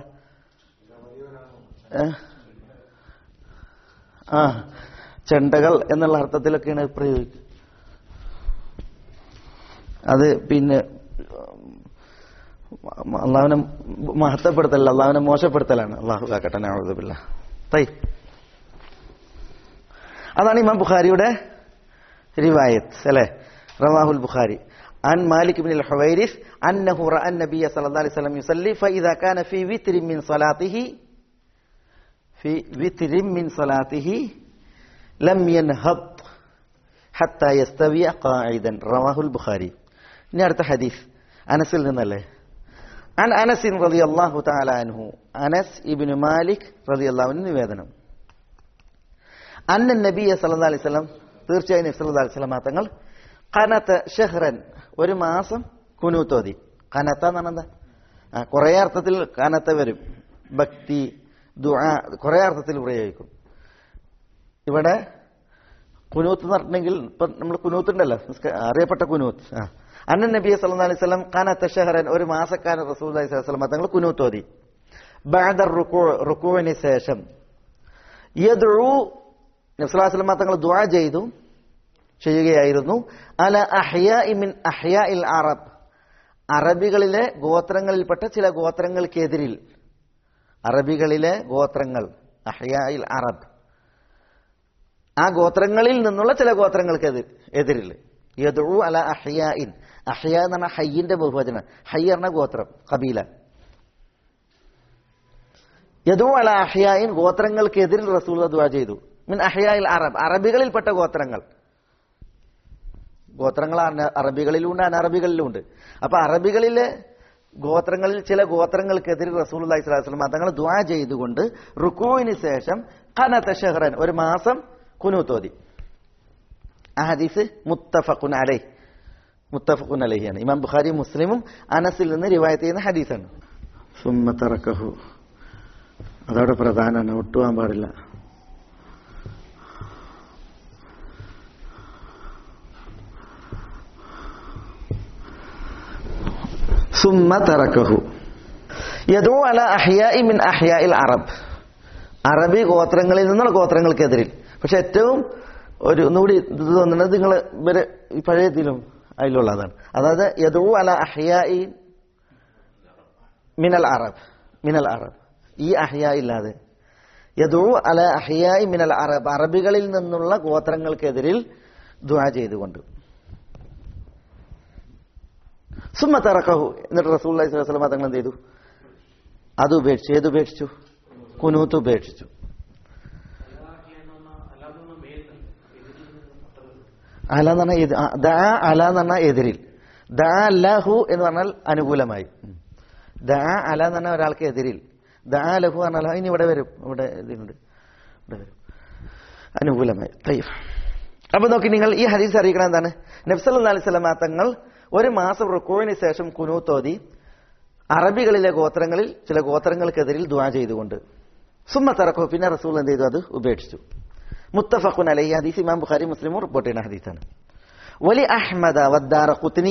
ഏ? ആ ചെണ്ടകൾ എന്നുള്ള അർത്ഥത്തിലൊക്കെയാണ് പ്രയോഗിക്കുക അത് പിന്നെ അള്ളാഹുവിനെ മഹത്വപ്പെടുത്തല്ല അള്ളാഹുവിനെ മോശപ്പെടുത്തലാണ് അള്ളാഹു കാക്കട്ടെ നഅൂദുബില്ല തൈ അതാണ് ഇമാം ബുഖാരിയുടെ റിവായത്ത് അല്ലെ റവാഹുൽ ബുഖാരി عن مالك بن الحويرث أنه رأى النبي صلى الله عليه وسلم يصلي فإذا كان في وتر من صلاته في وتر من صلاته لم ينهض حتى يستوي قاعدا رواه البخاري ഇനി അടുത്ത ഹദീസ് അനസിൽ നിന്നല്ലേ عن أنس رضي الله تعالى عنه أنس ابن مالك رضي الله عنه നിവേദനം അന്ന നബിയ സല്ലല്ലാഹു അലൈഹി വസല്ലം തീർച്ചയായും നബി സല്ലല്ലാഹു അലൈഹി വസല്ലം തങ്ങൾ കനത്ത ഷഹ്റൻ ഒരു മാസം കുനൂത്തോതി കനത്ത എന്നാണ് എന്താ ആ, കുറേ അർത്ഥത്തിൽ കനത്ത വരും ഭക്തി ദുആ കുറേ അർത്ഥത്തിൽ പ്രയോഗിക്കും ഇവിടെ കുനൂത്ത് എന്ന് പറഞ്ഞിട്ടുണ്ടെങ്കിൽ ഇപ്പൊ നമ്മൾ കുനൂത്ത് ഉണ്ടല്ലോ നിസ്ക- അറിയപ്പെട്ട കുനൂത്ത് ആ അന്ന നബി സല്ലല്ലാഹു അലൈഹി വസല്ലം കനത്ത ഷഹ്റൻ ഒരു മാസക്കാരൻ റസൂൽ അലൈഹി വസല്ലം തങ്ങൾ കുനൂത്തോതി ബഅദ റുക്കൂ റുക്കൂവിന് ശേഷം യദ്ഉ നബ്സലാസ്ലമ തങ്ങൾ ദുആ ചെയ്തു ചെയ്യുകയായിരുന്നു അല അഹ്യാ മിൻ അഹ്യാ ഇൽ അറബ് അറബികളിലെ ഗോത്രങ്ങളിൽപ്പെട്ട ചില ഗോത്രങ്ങൾക്കെതിരിൽ അറബികളിലെ ഗോത്രങ്ങൾ അഹ്യാ ഇൽ അറബ് ആ ഗോത്രങ്ങളിൽ നിന്നുള്ള ചില ഗോത്രങ്ങൾക്ക് എതിർ എതിരിൽ യദു അല അഹ്യാ ഇൻ അഹ്യ എന്ന് പറഞ്ഞാൽ ഹയ്യിന്റെ ബഹുവചനം ഹയ്യ എന്ന ഗോത്രം കബീല യദു അല അഹ്യായിൻ ഗോത്രങ്ങൾക്കെതിരിൽ റസൂൽ ദുആ ചെയ്തു മിൻ അഹ്യായിൽ അറബ് അറബികളിൽപ്പെട്ട ഗോത്രങ്ങൾ ഗോത്രങ്ങൾ അന- അറബികളിലുണ്ട് അനറബികളിലുണ്ട് അപ്പൊ അറബികളിലെ ഗോത്രങ്ങളിൽ ചില ഗോത്രങ്ങൾക്കെതിരെ റസൂൽ അലൈഹി സ്വലാസ്ലം തങ്ങൾ ദുആ ചെയ്തുകൊണ്ട് റുക്കുവിന് ശേഷം ഖനത ഷഹ്റൻ ഒരു മാസം കുനൂത്തോതി ആ ഹദീസ് മുത്തഫഖുൻ അലൈ മുത്തഫഖുൻ അലൈഹിയാണ് ഇമാം ബുഖാരി മുസ്ലിമും അനസിൽ നിന്ന് റിവായത്ത് ചെയ്യുന്ന ഹദീസാണ് സുമ്മ തറക്കഹു അതവിടെ പ്രധാനമാണ് ഒട്ടുവാൻ പാടില്ല സുമ്മ സുമ്മ തറക്കഹു യദൂ അല അഹ്യാഇ മിൻ അഹ്യാഇൽ അറബ് അറബി ഗോത്രങ്ങളിൽ നിന്നുള്ള ഗോത്രങ്ങൾക്കെതിരിൽ പക്ഷെ ഏറ്റവും ഒരു ഒന്നുകൂടി ഇത് തോന്നുന്നത് നിങ്ങൾ ഇവര് ഈ പഴയ ഇതിലും അതിലുള്ളതാണ് അതായത് യദൂ അല അഹ്യാഇ മിനൽ അറബ് മിനൽ അറബ് ഈ അഹ്യ ഇല്ലാതെ യദൂ അല അഹ്യായി മിനൽ അറബ് അറബികളിൽ നിന്നുള്ള ഗോത്രങ്ങൾക്കെതിരിൽ ദുആ ചെയ്തുകൊണ്ട് സുമ്മ തറക്കഹു എന്നിട്ട് റസൂൽ വസ്ലമ തങ്ങൾ എന്ത് ചെയ്തു അത് ഉപേക്ഷിച്ചു ഏത് ഉപേക്ഷിച്ചു കുനൂത്ത് ഉപേക്ഷിച്ചു അല എന്ന് പറഞ്ഞാൽ എതി- ആ, ദാ അല എന്ന് പറഞ്ഞാൽ എതിരിൽ ദാ ലഹു എന്ന് പറഞ്ഞാൽ അനുകൂലമായി ദാ അല എന്ന് പറഞ്ഞാൽ ഒരാൾക്ക് എതിരിൽ ദാ ലഹു പറഞ്ഞാൽ ഇനി ഇവിടെ വരും ഇവിടെ ഇതിനുണ്ട് ഇവിടെ വരും അനുകൂലമായി തയ്യഫ് അപ്പൊ നോക്കി നിങ്ങൾ ഈ ഹദീസ് അറിയിക്കണം എന്താണ് നബ്സല്ലാ അലൈഹി സ്വലമ തങ്ങൾ ഒരു മാസം റുക്കോവിന് ശേഷം കുനൂത്തോതി അറബികളിലെ ഗോത്രങ്ങളിൽ ചില ഗോത്രങ്ങൾക്കെതിരിൽ ദുആ ചെയ്തുകൊണ്ട് സുമ്മ തറക്കോ പിന്നെ റസൂൽ എന്ത് ചെയ്തു അത് ഉപേക്ഷിച്ചു മുത്തഫഖുൻ അലൈഹി ഹദീസ് ഇമാം ബുഖാരി മുസ്ലിമും റിപ്പോർട്ട് ചെയ്യുന്ന ഹദീസാണ് വലി അഹ്മദ വദ്ദാറ ഖുത്നി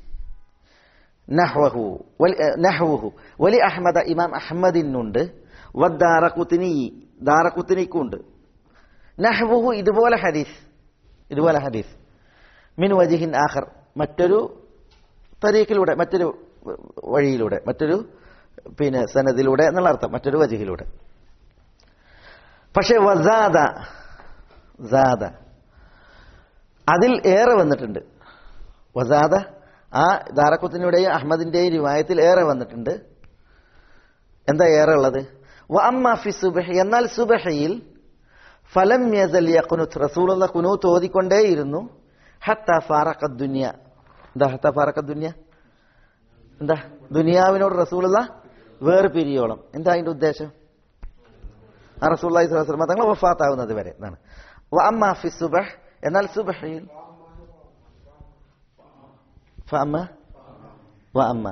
നഹ്വഹു വലി- ഏ, നഹ്വുഹു വലി അഹ്മദ ഇമാം അഹ്മദിനുണ്ട് വദ്ദാറ ഖുത്നി ദാറ ഖുത്നിക്കുണ്ട് നഹ്വുഹു ഇതുപോലെ ഹദീസ് ഇതുപോലെ ഹദീസ് മിൻ വജിഹിൻ ആഖർ മറ്റൊരു തരീഖിലൂടെ മറ്റൊരു വഴിയിലൂടെ മറ്റൊരു പിന്നെ സനദിലൂടെ എന്നുള്ള അർത്ഥം മറ്റൊരു വജിഹിലൂടെ പക്ഷെ വസാദ സാദ അതിൽ ഏറെ വന്നിട്ടുണ്ട് വസാദ ആ ദാറക്കുത്തിനുടെയും അഹമ്മദിന്റെയും റിവായത്തിൽ ഏറെ വന്നിട്ടുണ്ട് എന്താ ഏറെ ഉള്ളത് വ അമ്മ ഫി സുബഹ് എന്നാൽ സുബഹയിൽ ഫലം യസൽ യഖ്നുത്ത് റസൂലുള്ള കുനൂത്ത് ഓതിക്കൊണ്ടേയിരുന്നു ഹത്ത ഫാറഖ ദുനിയ എന്താ ഹത്ത ഫാറഖ ദുനിയ എന്താ ദുനിയാവിനോട് റസൂലുള്ള വേർപിരിയോളം എന്താ അതിന്റെ ഉദ്ദേശം ആ റസൂള്ളി സ്വലമ തങ്ങൾ വഫാത്താവുന്നത് വരെ എന്നാണ് വ അമ്മ ഫി സുബഹ് എന്നാൽ സുബഹയിൽ ഫഅമ്മ വഅമ്മ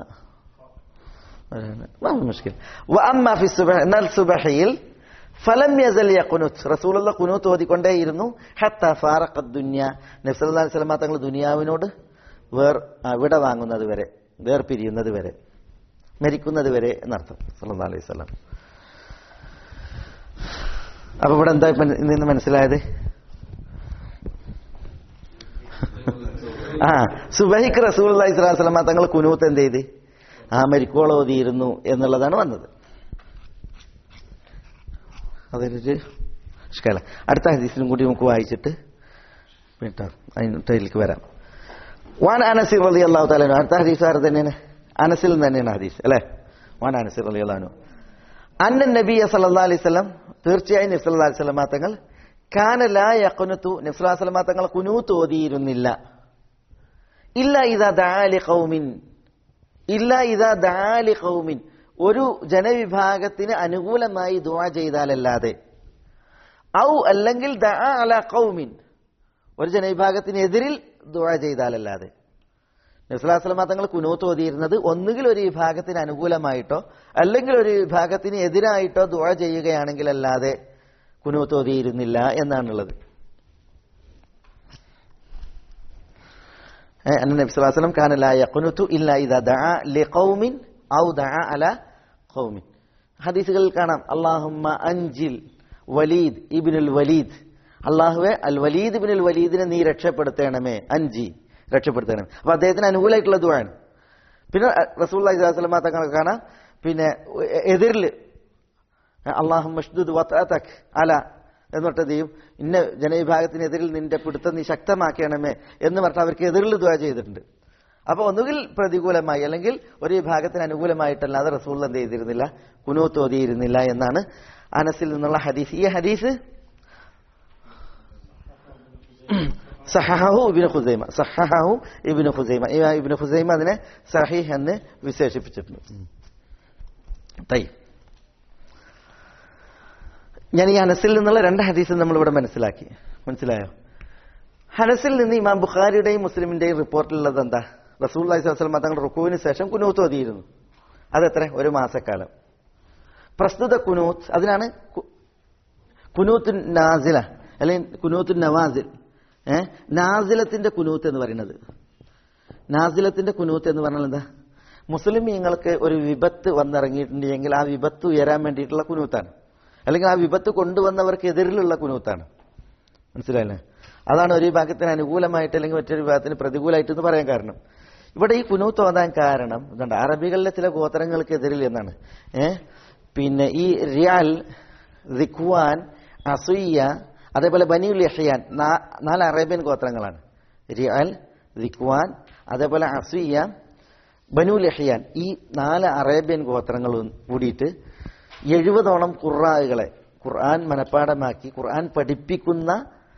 ما في مشكلة وأما في الصبح എന്നാൽ സുബഹയിൽ ഫലം യസൽ യഖ്നുത്ത് റസൂലുള്ള ഖുനൂത്ത് ഓതിക്കൊണ്ടേയിരുന്നു ഹത്ത ഫാറഖ ദുനിയ നബി സല്ലല്ലാഹു അലൈഹി വസല്ലം തങ്ങൾ ദുനിയാവിനോട് വേർ ആ, വിട വാങ്ങുന്നത് വരെ വേർപിരിയുന്നത് വരെ മരിക്കുന്നത് വരെ എന്നർത്ഥം സല്ലല്ലാഹു അലൈഹി വസല്ലം അപ്പൊ ഇവിടെ എന്താ ഇപ്പൊ നിന്ന് മനസ്സിലായത് ആ സുബഹിക്ക് റസൂൽ അലൈഹി സ്വലാഹു വസ്ലമ തങ്ങൾ കുനൂത്ത് എന്ത് ചെയ്ത് ആ മരിക്കോളം ഓതിയിരുന്നു എന്നുള്ളതാണ് വന്നത് അതൊരു ഇഷ്കാല അടുത്ത ഹദീസിനും കൂടി നമുക്ക് വായിച്ചിട്ട് കേട്ടോ അതിലേക്ക് വരാം വാൻ അനസിർ അലി അള്ളാഹു താലു അടുത്ത ഹദീസ് ആര് തന്നെയാണ് അനസിൽ നിന്ന് തന്നെയാണ് ഹദീസ് അല്ലേ വാൻ അനസിർ അലി അള്ളഹാനു അന്ന നബിയ സല്ലാ അലൈഹി സ്വലം തീർച്ചയായും നബ്സല്ലാ അലൈഹി സ്വലമാ തങ്ങൾ കാന ലാ യഖ്നുതു നബ്സല്ലാ സ്വലമാ തങ്ങൾ കുനൂത്ത് ഓതിയിരുന്നില്ല ഇല്ല ഇതാ ദാലി ഖൗമിൻ ഇല്ല ഇതാ ദാലി ഖൗമിൻ ഒരു ജനവിഭാഗത്തിന് അനുകൂലമായി ദുആ ചെയ്താലല്ലാതെ ഔ അല്ലെങ്കിൽ ദആ അല ഖൗമിൻ ഒരു ജനവിഭാഗത്തിനെതിരിൽ ദുആ ചെയ്താലല്ലാതെ നബ്സലാസ്ലമ തങ്ങൾ കുനൂത്ത് ഓതിയിരുന്നത് ഒന്നുകിൽ ഒരു വിഭാഗത്തിന് അനുകൂലമായിട്ടോ അല്ലെങ്കിൽ ഒരു വിഭാഗത്തിന് എതിരായിട്ടോ ദുആ ചെയ്യുകയാണെങ്കിൽ അല്ലാതെ കുനൂത്ത് ഓതിയിരുന്നില്ല എന്നാണുള്ളത് أن النبي صلى الله عليه وسلم كان لا يقنت إلا إذا دعا لقوم أو دعا على قوم ഹദീസുകളിൽ കാണാം അള്ളാഹുമ്മ അഞ്ചിൽ വലീദ് ഇബിനുൽ വലീദ് അള്ളാഹുവെ അൽ വലീദ് ഇബിനുൽ വലീദിനെ നീ രക്ഷപ്പെടുത്തണമേ അഞ്ചി രക്ഷപ്പെടുത്തണമേ അപ്പൊ അദ്ദേഹത്തിന് അനുകൂലമായിട്ടുള്ള ദുആണ് പിന്നെ റസൂൽ അലൈഹിസ്ലാം തങ്ങൾ കാണാം പിന്നെ എതിരിൽ അള്ളാഹു മഷ്ദുദ് വത്തക് അല എന്നിട്ട് എന്ത് ചെയ്യും ഇന്ന ജനവിഭാഗത്തിനെതിരിൽ നിന്റെ പിടുത്തം നീ ശക്തമാക്കണമേ എന്ന് പറഞ്ഞിട്ട് അവർക്ക് എതിരിൽ ദുആ ചെയ്തിട്ടുണ്ട് അപ്പൊ ഒന്നുകിൽ പ്രതികൂലമായി അല്ലെങ്കിൽ ഒരു വിഭാഗത്തിന് അനുകൂലമായിട്ടല്ലാതെ റസൂൽ എന്ത് ചെയ്തിരുന്നില്ല കുനൂത്ത് ഓതിയിരുന്നില്ല എന്നാണ് അനസിൽ നിന്നുള്ള ഹദീസ് ഈ ഹദീസ് സഹാഹു ഇബിന് ഖുസൈമ സഹാഹു ഇബിന് ഖുസൈമ ഇബിന് ഖുസൈമ അതിനെ സഹീഹ് എന്ന് വിശേഷിപ്പിച്ചിട്ടുണ്ട് തൈ ഞാൻ ഈ അനസിൽ നിന്നുള്ള രണ്ട് ഹദീസ് നമ്മളിവിടെ മനസ്സിലാക്കി മനസ്സിലായോ ഹനസിൽ നിന്ന് ഇമാം ബുഖാരിയുടെയും മുസ്ലിമിന്റെയും റിപ്പോർട്ടിലുള്ളത് എന്താ റസൂൽ അലൈഹിസ്ലാം തങ്ങൾ റുക്കുവിന് ശേഷം കുനൂത്ത് ഓതിയിരുന്നു അതെത്ര ഒരു മാസക്കാലം പ്രസ്തുത കുനൂത്ത് അതിനാണ് കു- കുനൂത്ത് നാസില അല്ലെങ്കിൽ കുനൂത്ത് നവാസിൽ ഏഹ് നാസിലത്തിന്റെ കുനൂത്ത് എന്ന് പറയുന്നത് നാസിലത്തിന്റെ കുനൂത്ത് എന്ന് പറഞ്ഞാൽ എന്താ മുസ്ലിമീങ്ങൾക്ക് ഒരു വിപത്ത് വന്നിറങ്ങിയിട്ടുണ്ടെങ്കിൽ ആ വിപത്ത് ഉയരാൻ വേണ്ടിയിട്ടുള്ള കുനൂത്താണ് അല്ലെങ്കിൽ ആ വിപത്ത് കൊണ്ടുവന്നവർക്ക് എതിരിലുള്ള കുനൂത്താണ് മനസ്സിലായില്ലേ അതാണ് ഒരു വിഭാഗത്തിന് അനുകൂലമായിട്ട് അല്ലെങ്കിൽ മറ്റൊരു വിഭാഗത്തിന് പ്രതികൂലമായിട്ട് എന്ന് പറയാൻ കാരണം ഇവിടെ ഈ കുനൂത്ത് ഓതാൻ കാരണം ഇതുണ്ട് അറബികളിലെ ചില ഗോത്രങ്ങൾക്കെതിരിൽ എന്നാണ് ഏ പിന്നെ ഈ റിയാൽ റിഖ്വാൻ അസുയ്യ അതേപോലെ ബനിയുൽ യഹ്യാൻ നാ- നാല് അറേബ്യൻ ഗോത്രങ്ങളാണ് റിയാൽ റിഖ്വാൻ അതേപോലെ അസുയ്യ ബനുൽ യഹ്യാൻ ഈ നാല് അറേബ്യൻ ഗോത്രങ്ങളും കൂടിയിട്ട് എഴുപതോളം ഖുർആകളെ ഖുർആൻ മനഃപ്പാടമാക്കി ഖുർആൻ പഠിപ്പിക്കുന്ന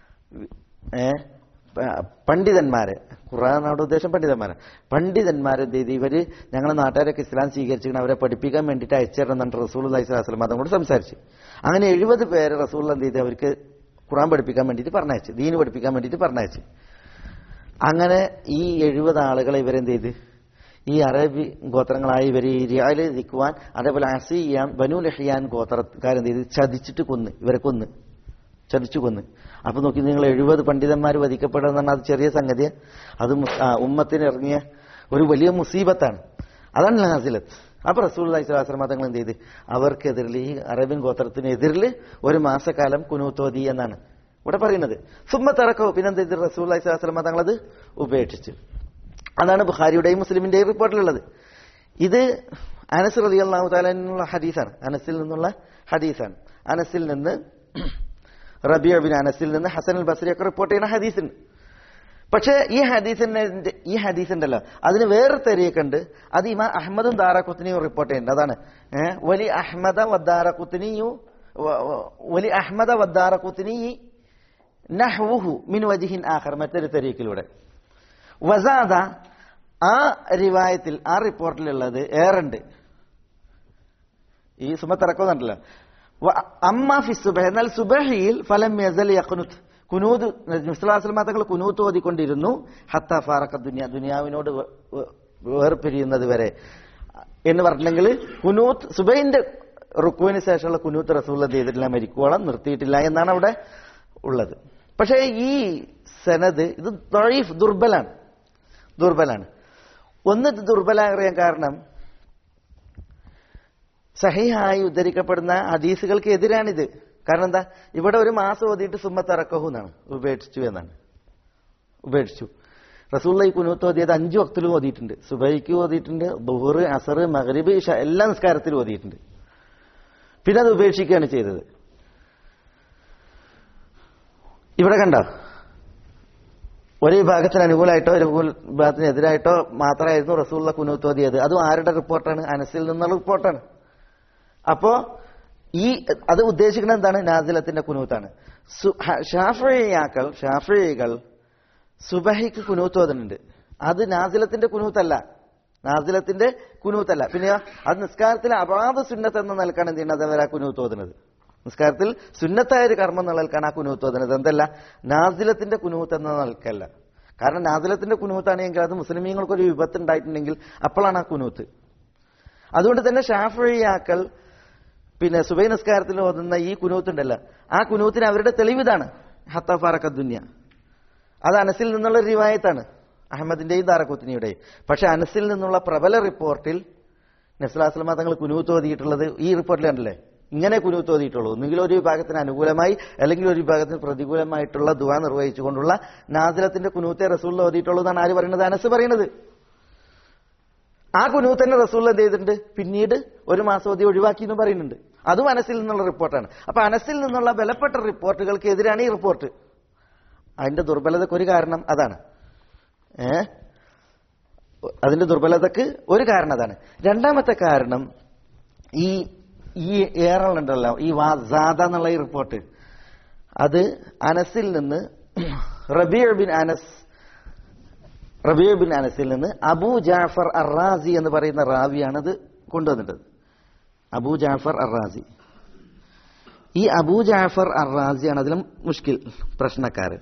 ഏ, പ- പണ്ഡിതന്മാരെ ഖുർആനാണ് ഉദ്ദേശം പണ്ഡിതന്മാരെ പണ്ഡിതന്മാരെ എന്ത് ചെയ്ത് ഇവര് ഞങ്ങളെ നാട്ടുകാരൊക്കെ ഇസ്ലാം സ്വീകരിച്ചിട്ട് അവരെ പഠിപ്പിക്കാൻ വേണ്ടിയിട്ട് അയച്ചിരുന്നുണ്ട് റസൂൽ അലൈഹിസ്ലാം അതും കൂടെ സംസാരിച്ചു അങ്ങനെ എഴുപത് പേര് റസൂൽ എന്ത് ചെയ്ത് അവർക്ക് ഖുർആൻ പഠിപ്പിക്കാൻ വേണ്ടിയിട്ട് പറഞ്ഞയച്ചു ദീന് പഠിപ്പിക്കാൻ വേണ്ടിയിട്ട് പറഞ്ഞയച്ചു അങ്ങനെ ഈ എഴുപത് ആളുകളെ ഇവരെന്ത് ചെയ്ത് ഈ അറബി ഗോത്രങ്ങളായ ഇവർ ഈ റിയാല് നിൽക്കുവാൻ അതേപോലെ അസിയാൻ ബനു ലഹിയാൻ ഗോത്രക്കാരെന്ത് ചെയ്ത് ചതിച്ചിട്ട് കൊന്ന് ഇവരെ കൊന്ന് ചതിച്ചു കൊന്ന് അപ്പൊ നോക്കി നിങ്ങൾ എഴുപത് പണ്ഡിതന്മാർ വധിക്കപ്പെടുക എന്ന് പറഞ്ഞാൽ അത് ചെറിയ സംഗതിയാണ് അത് മുസ്- ആ, ഉമ്മത്തിന് ഇറങ്ങിയ ഒരു വലിയ മുസീബത്താണ് അതാണ് നാസിലത്ത് അപ്പൊ റസൂൽ അലൈഹിസ്ലാം തങ്ങൾ എന്ത് ചെയ്ത് അവർക്കെതിരിൽ ഈ അറേബ്യൻ ഗോത്രത്തിനെതിരിൽ ഒരു മാസക്കാലം കുനൂത്തോതി എന്നാണ് ഇവിടെ പറയുന്നത് സുമ്മത്തിറക്കോ പിന്നെന്ത് ചെയ്ത് റസൂൽ അലൈഹിസ്ലാം തങ്ങൾ അത് ഉപേക്ഷിച്ചു അതാണ് ബുഖാരിയുടെയും മുസ്ലിമിന്റെയും റിപ്പോർട്ടിലുള്ളത് ഇത് അനസ് റലി അള്ളാഹു താലുള്ള ഹദീസാണ് അനസിൽ നിന്നുള്ള ഹദീസാണ് അനസിൽ നിന്ന് റബിയ ബിൻ അനസിൽ നിന്ന് ഹസൻ അൽ ബസ്രിയൊക്കെ റിപ്പോർട്ട് ചെയ്യുന്ന ഹദീസുണ്ട് പക്ഷേ ഈ ഹദീസിന്റെ ഈ ഹദീസ് ഉണ്ടല്ലോ അതിന് വേറെ തെരിയൊക്കെ ഉണ്ട് അത് ഇമാ അഹമ്മദും ദാറഖുത്തിനിയും റിപ്പോർട്ട് ചെയ്യുന്നുണ്ട് അതാണ് ഏഹ് വലി അഹമ്മദ വദ്ദാറഖുത്തിനിയു വ- വ- വലി അഹമ്മദ വദ്ദാറഖുത്തിനി നഹ്വുഹു മിൻ വജിഹിൻ ആഖർ മറ്റൊരു തെരീക്കിലൂടെ വസാദ ആ റിവായത്തിൽ ആ റിപ്പോർട്ടിലുള്ളത് ഏറുണ്ട് ഈ സുമത്തിറക്കുന്നുണ്ടല്ലോ അമ്മ ഫി സുബഹ എന്നാൽ സുബഹിയിൽ ഫലം യസൽ യഖ്നുത്ത് കുനൂത് മുസ്ലാസ്ലമ തങ്ങൾ കുനൂത്ത് ഓതിക്കൊണ്ടിരുന്നു ഹത്ത ഫാറക്ക ദുനിയ ദുനിയാവിനോട് വേ- വേ- വേർപിരിയുന്നത് വരെ എന്ന് പറഞ്ഞെങ്കിൽ കുനൂത്ത് സുബൈന്റെ റുക്കുവിന് ശേഷമുള്ള കുനൂത്ത് റസൂള്ള ചെയ്തിട്ടില്ല മരിക്കോളം നിർത്തിയിട്ടില്ല എന്നാണ് അവിടെ ഉള്ളത് പക്ഷേ ഈ സനത് ഇത് തൊഴീഫ് ദുർബലാണ് ദുർബലാണ് ഒന്ന് ഇത് ദുർബലറിയാൻ കാരണം സഹിഹായി ഉദ്ധരിക്കപ്പെടുന്ന ഹദീസുകൾക്ക് എതിരാണിത് കാരണം എന്താ ഇവിടെ ഒരു മാസം ഓതിയിട്ട് സുമ്മത്തറക്കഹു എന്നാണ് ഉപേക്ഷിച്ചു എന്നാണ് ഉപേക്ഷിച്ചു റസൂള്ള ഈ കുനൂത്ത് ഓതിയത് അഞ്ചു വക്തിലും ഓതിയിട്ടുണ്ട് സുബൈക്ക് ഓതിയിട്ടുണ്ട് ബുഹർ അസർ മഗ്രിബ് ഇഷ എല്ലാ നിസ്കാരത്തിലും ഓതിയിട്ടുണ്ട് പിന്നെ അത് ഉപേക്ഷിക്കുകയാണ് ചെയ്തത് ഇവിടെ കണ്ടോ ഒരു വിഭാഗത്തിന് അനുകൂലമായിട്ടോ ഒരു വിഭാഗത്തിന് എതിരായിട്ടോ മാത്രമായിരുന്നു റസൂള്ള കുനൂത്ത് ഓതിയത് അതും ആരുടെ റിപ്പോർട്ടാണ് അനസിൽ നിന്നുള്ള റിപ്പോർട്ടാണ് അപ്പോ ഈ അത് ഉദ്ദേശിക്കുന്നത് എന്താണ് നാസിലത്തിന്റെ കുനൂത്താണ് ഷാഫിയാക്കൾ ഷാഫികൾ സുബഹിക്ക് കുനൂത്ത് ഓതുന്നുണ്ട് അത് നാസിലത്തിന്റെ കുനൂത്തല്ല നാസിലത്തിന്റെ കുനൂത്തല്ല പിന്നെ അത് നിസ്കാരത്തിലെ അപാത സുന്നത്ത് എന്ന നിലക്കാണ് എന്ത് ചെയ്യുന്നത് അവർ ആ കുനൂത്ത് ഓതുന്നത് നിസ്കാരത്തിൽ സുന്നത്തായ ഒരു കർമ്മം എന്ന നിലക്കാണ് ആ കുനൂത്ത് ഓതുന്നത് എന്തല്ല നാസിലത്തിന്റെ കുനൂത്ത് എന്ന നിലക്കല്ല കാരണം നാസിലത്തിന്റെ കുനൂത്താണെങ്കിൽ അത് മുസ്ലിമീങ്ങൾക്ക് ഒരു വിപത്ത് ഉണ്ടായിട്ടുണ്ടെങ്കിൽ അപ്പോഴാണ് ആ കുനൂത്ത് അതുകൊണ്ട് തന്നെ ഷാഫിയാക്കൾ പിന്നെ സുബൈ നിസ്കാരത്തിൽ ഓതുന്ന ഈ കുനൂത്തുണ്ടല്ലോ ആ കുനൂത്തിന് അവരുടെ തെളിവിതാണ് ഹത്തഫാറക്ക ദുന്യ അത് അനസിൽ നിന്നുള്ള ഒരു റിവായത്താണ് അഹമ്മദിന്റെയും ദാറക്കുത്തിനിയുടെയും പക്ഷെ അനസിൽ നിന്നുള്ള പ്രബല റിപ്പോർട്ടിൽ നസ്ലാസ്ലമ തങ്ങൾ കുനൂത്ത് ഓതിയിട്ടുള്ളത് ഈ റിപ്പോർട്ടിൽ കണ്ടല്ലേ ഇങ്ങനെ കുനൂത്ത് ഓതിയിട്ടുള്ളൂ ഒന്നുകിൽ ഒരു വിഭാഗത്തിന് അനുകൂലമായി അല്ലെങ്കിൽ ഒരു വിഭാഗത്തിന് പ്രതികൂലമായിട്ടുള്ള ദുവ നിർവഹിച്ചുകൊണ്ടുള്ള നാസിലത്തിന്റെ കുനൂത്തെ റസൂൽ ഓതിയിട്ടുള്ളൂ എന്നാണ് ആര് പറയുന്നത് അനസ് പറയുന്നത് ആ കുനൂത്ത് തന്നെ റസൂൽ എന്ത് ചെയ്തിട്ടുണ്ട് പിന്നീട് ഒരു മാസം ഓതി ഒഴിവാക്കി എന്ന് പറയുന്നുണ്ട് അതും അനസിൽ നിന്നുള്ള റിപ്പോർട്ടാണ് അപ്പൊ അനസിൽ നിന്നുള്ള ബലപ്പെട്ട റിപ്പോർട്ടുകൾക്ക് എതിരാണ് ഈ റിപ്പോർട്ട് അതിന്റെ ദുർബലതക്ക് ഒരു കാരണം അതാണ് ഏ അതിന്റെ ദുർബലതക്ക് ഒരു കാരണം അതാണ് രണ്ടാമത്തെ കാരണം ഈ ഈ ഏറളുണ്ടല്ലോ ഈ വാസാദ എന്നുള്ള ഈ റിപ്പോർട്ട് അത് അനസിൽ നിന്ന് റബീർ ബിൻ അനസ് റബീർ ബിൻ അനസിൽ നിന്ന് അബൂ ജാഫർ അറാസി എന്ന് പറയുന്ന റാവിയാണ് അത് കൊണ്ടുവന്നിട്ടത് അബൂ ജാഫർ അറാസി ഈ അബൂ ജാഫർ അറാസിയാണ് അതിലും മുഷ്കിൽ പ്രശ്നക്കാരൻ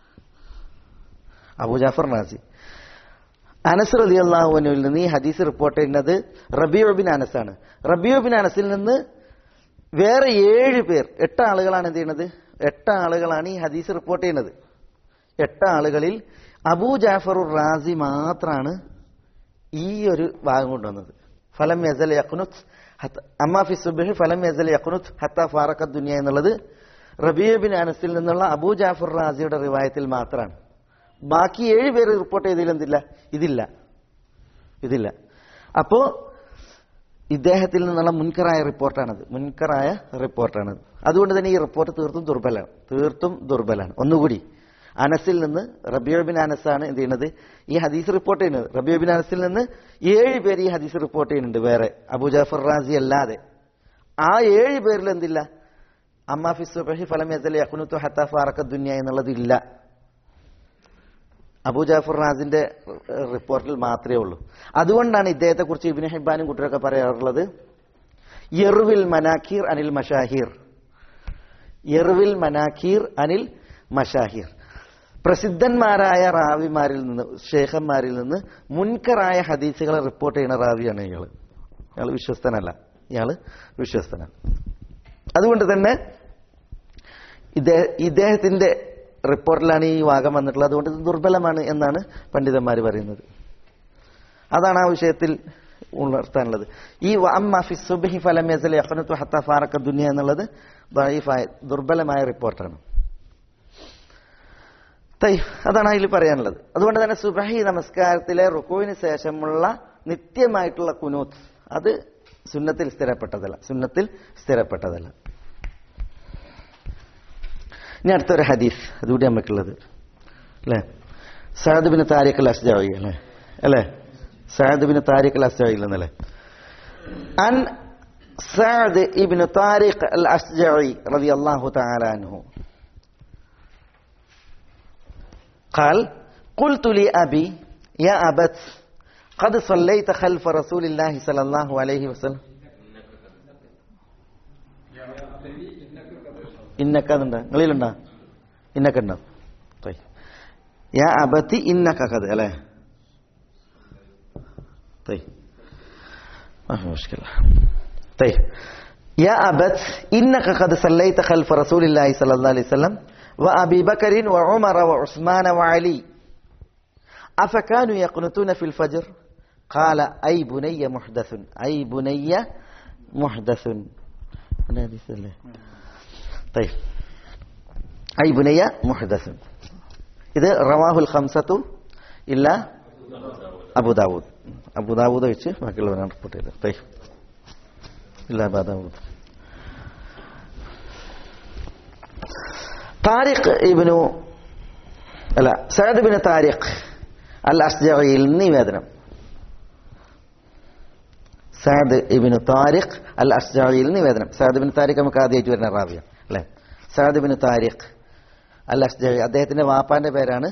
അബൂ ജാഫർ റാസി അനസ് റലി അള്ളാഹുവിനിൽ നിന്ന് ഈ ഹദീസ് റിപ്പോർട്ട് ചെയ്യുന്നത് റബിയോ ബിൻ അനസ് ആണ് റബിയോ ബിൻ അനസിൽ നിന്ന് വേറെ ഏഴ് പേർ എട്ട് ആളുകളാണ് എന്ത് ചെയ്യുന്നത് എട്ട് ആളുകളാണ് ഈ ഹദീസ് റിപ്പോർട്ട് ചെയ്യുന്നത് എട്ട് ആളുകളിൽ അബൂ ജാഫർ റാസി മാത്രമാണ് ഈ ഒരു ഭാഗം കൊണ്ടുവന്നത് ഫലം യസൽ യഖ്നുത്ത് ഹത്ത- അമ്മാ ഫി സുബ്ഹി ഫലം യസൽ യഖ്നുത്ത് ഹത്ത ഫാറഖ ദുനിയ എന്നുള്ളത് റബീ ബിൻ അനസിൽ നിന്നുള്ള അബൂ ജാഫർ റാസിയുടെ റിവായത്തിൽ മാത്രമാണ് ബാക്കി ഏഴ് പേര് റിപ്പോർട്ട് ചെയ്തതിൽ എന്തില്ല ഇതില്ല ഇതില്ല അപ്പോ ഇദ്ദേഹത്തിൽ നിന്നുള്ള മുൻകറായ റിപ്പോർട്ടാണത് മുൻകറായ റിപ്പോർട്ടാണത് അതുകൊണ്ട് തന്നെ ഈ റിപ്പോർട്ട് തീർത്തും ദുർബലമാണ് തീർത്തും ദുർബലാണ് ഒന്നുകൂടി അനസിൽ നിന്ന് റബിയോബിൻ അനസാണ് എന്ത് ചെയ്യുന്നത് ഈ ഹദീസ് റിപ്പോർട്ട് ചെയ്യുന്നത് റബിയോബിൻ അനസിൽ നിന്ന് ഏഴ് പേര് ഈ ഹദീസ് റിപ്പോർട്ട് ചെയ്യുന്നുണ്ട് വേറെ അബു ജാഫർ റാസി അല്ലാതെ ആ ഏഴ് പേരിൽ എന്തില്ല അമ്മാഫി സുബഹി ഫലം യസലി അഖ്നുത്തു ഹത്ത ഫാറക്ക ദുനിയ എന്നുള്ളത് ഇല്ല അബൂ ജാഫർ റാസിന്റെ ഏഹ്, റിപ്പോർട്ടിൽ മാത്രമേ ഉള്ളൂ അതുകൊണ്ടാണ് ഇദ്ദേഹത്തെ കുറിച്ച് ഇബിന് ഹിബാനും കുട്ടികളൊക്കെ പറയാറുള്ളത് യെറുവിൽ മനാഖീർ അനിൽ മഷാഹിർ യെറുവിൽ മനാഖീർ അനിൽ മഷാഹിർ പ്രസിദ്ധന്മാരായ റാവിമാരിൽ നിന്ന് ഷേഖന്മാരിൽ നിന്ന് മുൻകറായ ഹദീസുകളെ റിപ്പോർട്ട് ചെയ്യുന്ന റാവിയാണ് ഇയാള് ഇയാൾ വിശ്വസ്തനല്ല ഇയാള് വിശ്വസ്തനാണ് അതുകൊണ്ട് തന്നെ ഇദ്ദേഹ- ഇദ്ദേഹത്തിന്റെ റിപ്പോർട്ടിലാണ് ഈ വാദം വന്നിട്ടുള്ളത് അതുകൊണ്ട് ഇത് ദുർബലമാണ് എന്നാണ് പണ്ഡിതന്മാർ പറയുന്നത് അതാണ് ആ വിഷയത്തിൽ ഉണർത്താനുള്ളത് ഈ അമ്മ ഫി സുബ്ഹി ഫലം യസൽ യഖ്നതു ഹത്ത ഫാറക ദുനിയ എന്നുള്ളത് ദഈഫായ ദുർബലമായ റിപ്പോർട്ടാണ് തൈ അതാണ് അതിൽ പറയാനുള്ളത് അതുകൊണ്ട് തന്നെ സുബഹി നമസ്കാരത്തിലെ റുക്കുവിന് ശേഷമുള്ള നിത്യമായിട്ടുള്ള കുനൂത്ത് അത് സുന്നത്തിൽ സ്ഥിരപ്പെട്ടതല്ല സുന്നത്തിൽ സ്ഥിരപ്പെട്ടതല്ല ഇനി അടുത്തൊരു ഹദീസ് അതുകൂടി നമുക്കുള്ളത് അല്ലേ സഅദ് ബിൻ താരിഖ് അൽ അസ്ജായി അല്ലേ അല്ലേ സഅദ് ബിൻ താരിഖ് അൽ അസ്ജായി എന്നല്ലേ അൻ സഅദ് ഇബ്നു താരിഖ് അൽ അസ്ജായി റളിയല്ലാഹു തആല അൻഹു قال قلت لأبي يا أبت قد صليت خلف رسول الله صلى الله عليه وسلم ഇന്നക്ക എന്നുണ്ടോ നിങ്ങളിലുണ്ടോ ഇന്നക്ക ഉണ്ടോ طيب. يا أبتي إنك قد ألا طيب ما في مشكلة طيب يا أبت إنك قد صليت خلف رسول الله صلى الله عليه وسلم وأبي بكر وعمر وعثمان وعلي أفكانوا يقنتون في الفجر قال أي بني محدث أي بني محدث أنا هذه سهلة. طيب أي بني محدث ഇത് റവാഹുൽ ഖംസത്തു ഇല്ല അബു ദാവൂദ് അബു ദാവൂദ് വെച്ച് ബാക്കിയുള്ളവരാണ് റിപ്പോർട്ട് ചെയ്തത് തൈ ഇല്ല അബു ദാവൂദ് താരിഖ് ഇബ്നു അല്ല സഅദ് ബിൻ താരിഖ് അൽ അസ്ജയിൽ നിവേദനം സഅദ് ഇബ്നു താരിഖ് അൽ അസ്ജയിൽ നിവേദനം സഅദ് ബിൻ താരിഖ് നമുക്ക് ആദ്യമായിട്ട് വരുന്ന റാവിയാണ് അല്ലേ സഅദ് ബിൻ താരിഖ് അൽ അസ്ജയി അദ്ദേഹത്തിന്റെ വാപ്പാന്റെ പേരാണ്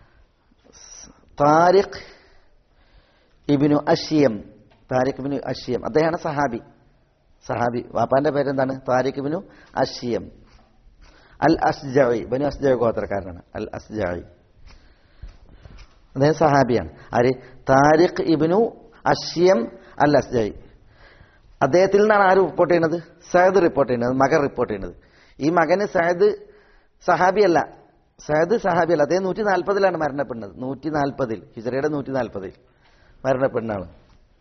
താരിഖ് ഇബിനു അഷിയം താരിഖ് ഇബിനു അഷിയം അദ്ദേഹമാണ് സഹാബി സഹാബി വാപ്പാന്റെ പേരെന്താണ് താരിഖ് ഇബിനു അഷിയം അൽ അസ്ജയി ബനു അസ്ജയ ഗോത്രക്കാരനാണ് അൽ അസ്ജയി അദ്ദേഹം സഹാബിയാണ് ആര് താരിഖ് ഇബിനു അഷിയം അൽ അസ്ജയി അദ്ദേഹത്തിൽ നിന്നാണ് ആര് റിപ്പോർട്ട് ചെയ്യുന്നത് സയദ് റിപ്പോർട്ട് ചെയ്യുന്നത് മകൻ റിപ്പോർട്ട് ചെയ്യുന്നത് ഈ മകന് സയദ് സഹാബിയല്ല സയദ് സഹാബിയല്ല അദ്ദേഹം നൂറ്റി നാൽപ്പതിലാണ് മരണപ്പെടുന്നത് നൂറ്റി നാൽപ്പതിൽ ഹിജറയുടെ നൂറ്റി നാൽപ്പതിൽ മരണപ്പെടുന്ന ആള്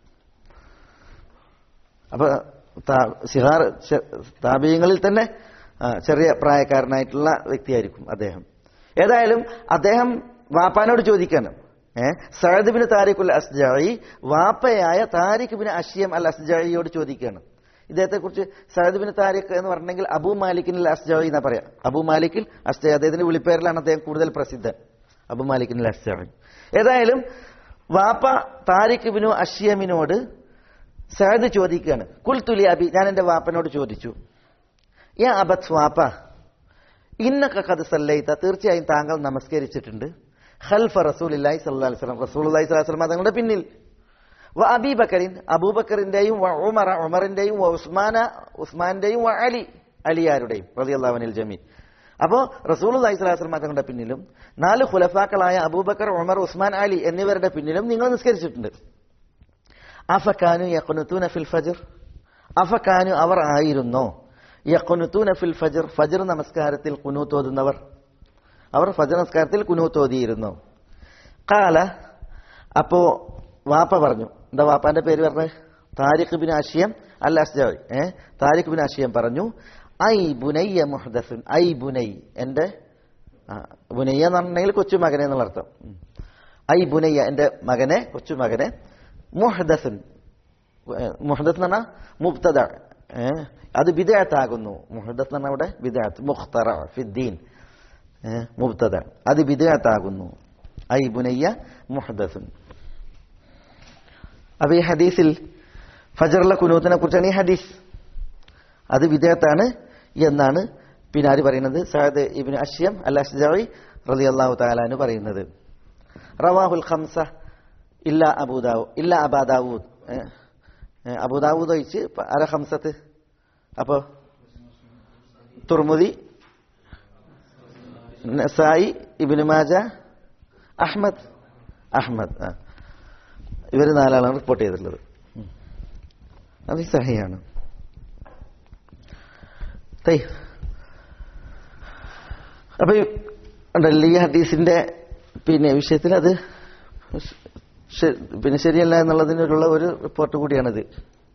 അപ്പൊ താ- സിഹാർ ചെ- താപീയങ്ങളിൽ തന്നെ ആ, ചെറിയ പ്രായക്കാരനായിട്ടുള്ള വ്യക്തിയായിരിക്കും അദ്ദേഹം ഏതായാലും അദ്ദേഹം വാപ്പാനോട് ചോദിക്കാണ് ഏഹ് സയദ് ബിൻ താരിഖുൽ അസ്ജായി വാപ്പയായ താരിഖ് ബിൻ അഷിയം അൽ അസ്ജായിയോട് ചോദിക്കുകയാണ് ഇദ്ദേഹത്തെ കുറിച്ച് സയദ് ബിൻ താരിഖ് എന്ന് പറഞ്ഞെങ്കിൽ അബു മാലിക്കിൻ അൽ അസ്ജായി എന്നാ പറയാം അബു മാലിക്കിൽ അസ്ജായി അദ്ദേഹത്തിന്റെ വിളിപ്പേരിലാണ് അദ്ദേഹം കൂടുതൽ പ്രസിദ്ധൻ അബു മാലിക്കിൻ അൽ അസ്ജായി ഏതായാലും വാപ്പ താരിഖ് ബിനു അഷിയമിനോട് സയദ് ചോദിക്കുകയാണ് കുൽത്തുലി അബി ഞാൻ എന്റെ വാപ്പനോട് ചോദിച്ചു യാ അബത് വാപ്പ ഇന്നൊക്കെ കഥ സല്ലൈത്ത തീർച്ചയായും താങ്കൾ നമസ്കരിച്ചിട്ടുണ്ട് ഖൽഫ റസൂലില്ലാഹി സ്വല്ലല്ലാഹി അലൈഹി വസല്ലം റസൂലുള്ളാഹി സ്വല്ലല്ലാഹി അലൈഹി വസല്ലം തങ്ങളുടെ പിന്നിൽ വ അബീബക്കറിൻ അബൂബക്കറിന്റെയും വ ഉമറ ഉമറിന്റെയും വ ഉസ്മാന ഉസ്മാന്റെയും വ അലി അലിയാരുടെയും റളിയല്ലാഹു അനിൽ ജമീ അപ്പോ റസൂലുള്ളാഹി സ്വല്ലല്ലാഹി അലൈഹി വസല്ലം തങ്ങളുടെ പിന്നിലും നാല് ഖുലഫാക്കളായ അബൂബക്കർ ഉമർ ഉസ്മാൻ അലി എന്നിവരുടെ പിന്നിലും നിങ്ങൾ നിസ്കരിച്ചിട്ടുണ്ട് അഫക്കാനു യഖ്നുതൂന ഫിൽ ഫജ്ർ അഫക്കാനു അവർ ആയിരുന്നോ യഖ്നുതൂന ഫിൽ ഫജ്ർ ഫജ്ർ നമസ്കാരത്തിൽ കുനൂത്ത് ഓതുന്നവർ അവർ ഫജ്ർ നമസ്കാരത്തിൽ കുനൂത്ത് ഓതിയിരുന്നു കാല അപ്പോ വാപ്പ പറഞ്ഞു എന്താ വാപ്പാന്റെ പേര് പറഞ്ഞത് താരിഖ് ബിൻ അഷിയം അൽ അസ്ജാവി ഏ താരിഖ് ബിൻ അഷിയം പറഞ്ഞു ഐ ബുനയ്യ മുഹദസുൻ ഐ ബുനൈ എന്റെ ആ, ബുനയ്യ എന്ന് പറഞ്ഞിട്ടുണ്ടെങ്കിൽ കൊച്ചു മകനെ എന്നുള്ള അർത്ഥം ഉം. ഐ ബുനയ്യ എന്റെ മകനെ കൊച്ചു മകനെ മുഹദസുൻ മുഹദസ് എന്ന് പറഞ്ഞാൽ മുബ്തദ ഏ, അത് ബിദഅത്താകുന്നു മുഹദസ് എന്ന് പറഞ്ഞാൽ അവിടെ ബിദഅത്ത് മുഖ്തറ ഫിദ്ദീൻ ഏ, മുബ്തദ അത് ബിദഅത്താകുന്നു ഐ ബുനയ്യ മുഹദസുൻ അപ്പൊ ഈ ഹദീസിൽ ഫജറുള്ള കുനൂത്തിനെ കുറിച്ചാണ് ഈ ഹദീസ് അത് വിദേഹത്താണ് എന്നാണ് പിന്നെ ആര് പറയുന്നത് സഹദ് ഇബിൻ അഷ്യം അൽ അഷ്ജി റലി അള്ളാഹു താലാന് പറയുന്നത് റവാഹുൽ ഖംസ ഇല്ല അബൂദാവു ഇല്ല അബാദാവൂദ് ഏ, ഏ, അബൂദാവൂദ് ഒഴിച്ച് പ- ആരാ ഹംസത്ത് അപ്പോ തുർമുദി നസായി ഇബിന് മാജ അഹ്മദ് അഹ്മദ് ആ ഇവർ നാലാളാണ് റിപ്പോർട്ട് ചെയ്തിട്ടുള്ളത് ഉം. അത് സഹിയാണ് തൈ. അപ്പൊ ഈ ഉണ്ടല്ലോ ഈ ഹദീസിന്റെ പിന്നെ വിഷയത്തിൽ അത് ശ- പിന്നെ ശരിയല്ല എന്നുള്ളതിനുള്ള ഒരു റിപ്പോർട്ട് കൂടിയാണിത്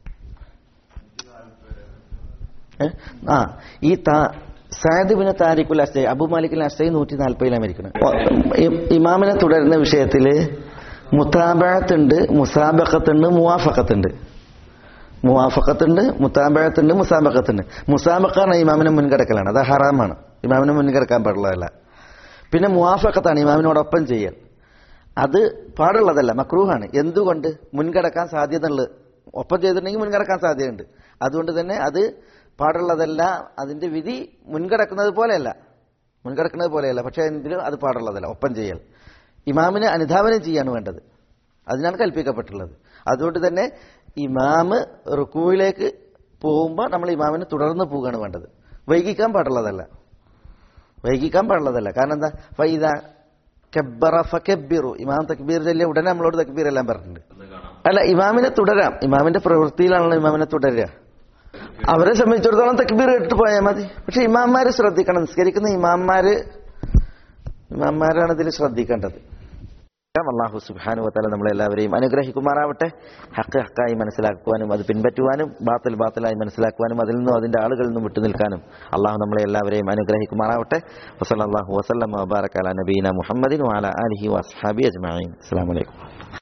ഏ? ആ ഈ താ- സാദ് ബിൻ താരിഖുൽ അസ്തൈ അബു മാലിക്കുൽ അസ്തൈ നൂറ്റി നാൽപ്പതിലാണ് മരിക്കുന്നത് ഇ- ഇമാമിനെ തുടരുന്ന വിഷയത്തില് മുത്താബഴത്തുണ്ട് മുസാബക്കത്തുണ്ട് മുവാഫക്കത്തുണ്ട് മുവാഫക്കത്തുണ്ട് മുത്താബഴത്തുണ്ട് മുസാബക്കത്തുണ്ട് മുസാബക്കാണ് ഇമാമിനെ മുൻകിടക്കലാണ് അത് ഹറാമാണ് ഇമാമിനെ മുൻകിടക്കാൻ പാടുള്ളതല്ല പിന്നെ മുവാഫക്കത്താണ് ഇമാമിനോടൊപ്പം ചെയ്യൽ അത് പാടുള്ളതല്ല മക്രൂഹാണ് എന്തുകൊണ്ട് മുൻകടക്കാൻ സാധ്യതയുള്ളത് ഒപ്പം ചെയ്തിട്ടുണ്ടെങ്കിൽ മുൻകടക്കാൻ സാധ്യതയുണ്ട് അതുകൊണ്ട് തന്നെ അത് പാടുള്ളതല്ല അതിന്റെ വിധി മുൻകടക്കുന്നത് പോലെയല്ല മുൻകടക്കുന്നത് പോലെയല്ല പക്ഷെ എന്തിലും അത് പാടുള്ളതല്ല ഒപ്പം ചെയ്യൽ ഇമാമിന് അനുധാവനം ചെയ്യാണ് വേണ്ടത് അതിനാണ് കൽപ്പിക്കപ്പെട്ടുള്ളത് അതുകൊണ്ട് തന്നെ ഇമാമ് റുക്കുവിലേക്ക് പോകുമ്പോൾ നമ്മൾ ഇമാമിന് തുടർന്ന് പോവുകയാണ് വേണ്ടത് വൈകിക്കാൻ പാടുള്ളതല്ല വൈകിക്കാൻ പാടുള്ളതല്ല കാരണം എന്താ ഫൈദ കബ്ബറ ഫക്കബ്ബിറു ഇമാം തക്ബീർ ചൊല്ലിയ ഉടനെ നമ്മളോട് തക്ബീർ എല്ലാം പറഞ്ഞിട്ടുണ്ട് അല്ല ഇമാമിനെ തുടരാം ഇമാമിന്റെ പ്രവൃത്തിയിലാണല്ലോ ഇമാമിനെ തുടരുക അവരെ സംബന്ധിച്ചിടത്തോളം തക്ബീർ ഇട്ട് പോയാൽ മതി പക്ഷെ ഇമാമ്മാര് ശ്രദ്ധിക്കണം നിസ്കരിക്കുന്ന ഇമാമ്മാര് ഇമാമ്മാരാണ് ഇതിൽ ശ്രദ്ധിക്കേണ്ടത് അള്ളാഹു സുബാനു വത്താല നമ്മളെല്ലാവരെയും അനുഗ്രഹിക്കുമാറാവട്ടെ ഹക്ക് ഹക്കായി മനസ്സിലാക്കുവാനും അത് പിൻപറ്റുവാനും ബാത്തൽ ബാത്തലായി മനസ്സിലാക്കുവാനും അതിൽ നിന്നും അതിന്റെ ആളുകളിൽ നിന്നും വിട്ടുനിൽക്കാനും അള്ളാഹു നമ്മളെ എല്ലാവരെയും അനുഗ്രഹിക്കുമാറാവട്ടെ വസല്ലാഹു വസ്ലം വബാറക്കാല നബീന മുഹമ്മദിൻ വാല അലഹി വസ്ഹാബി അജ്മാൻ അസ്സാം വലൈക്കും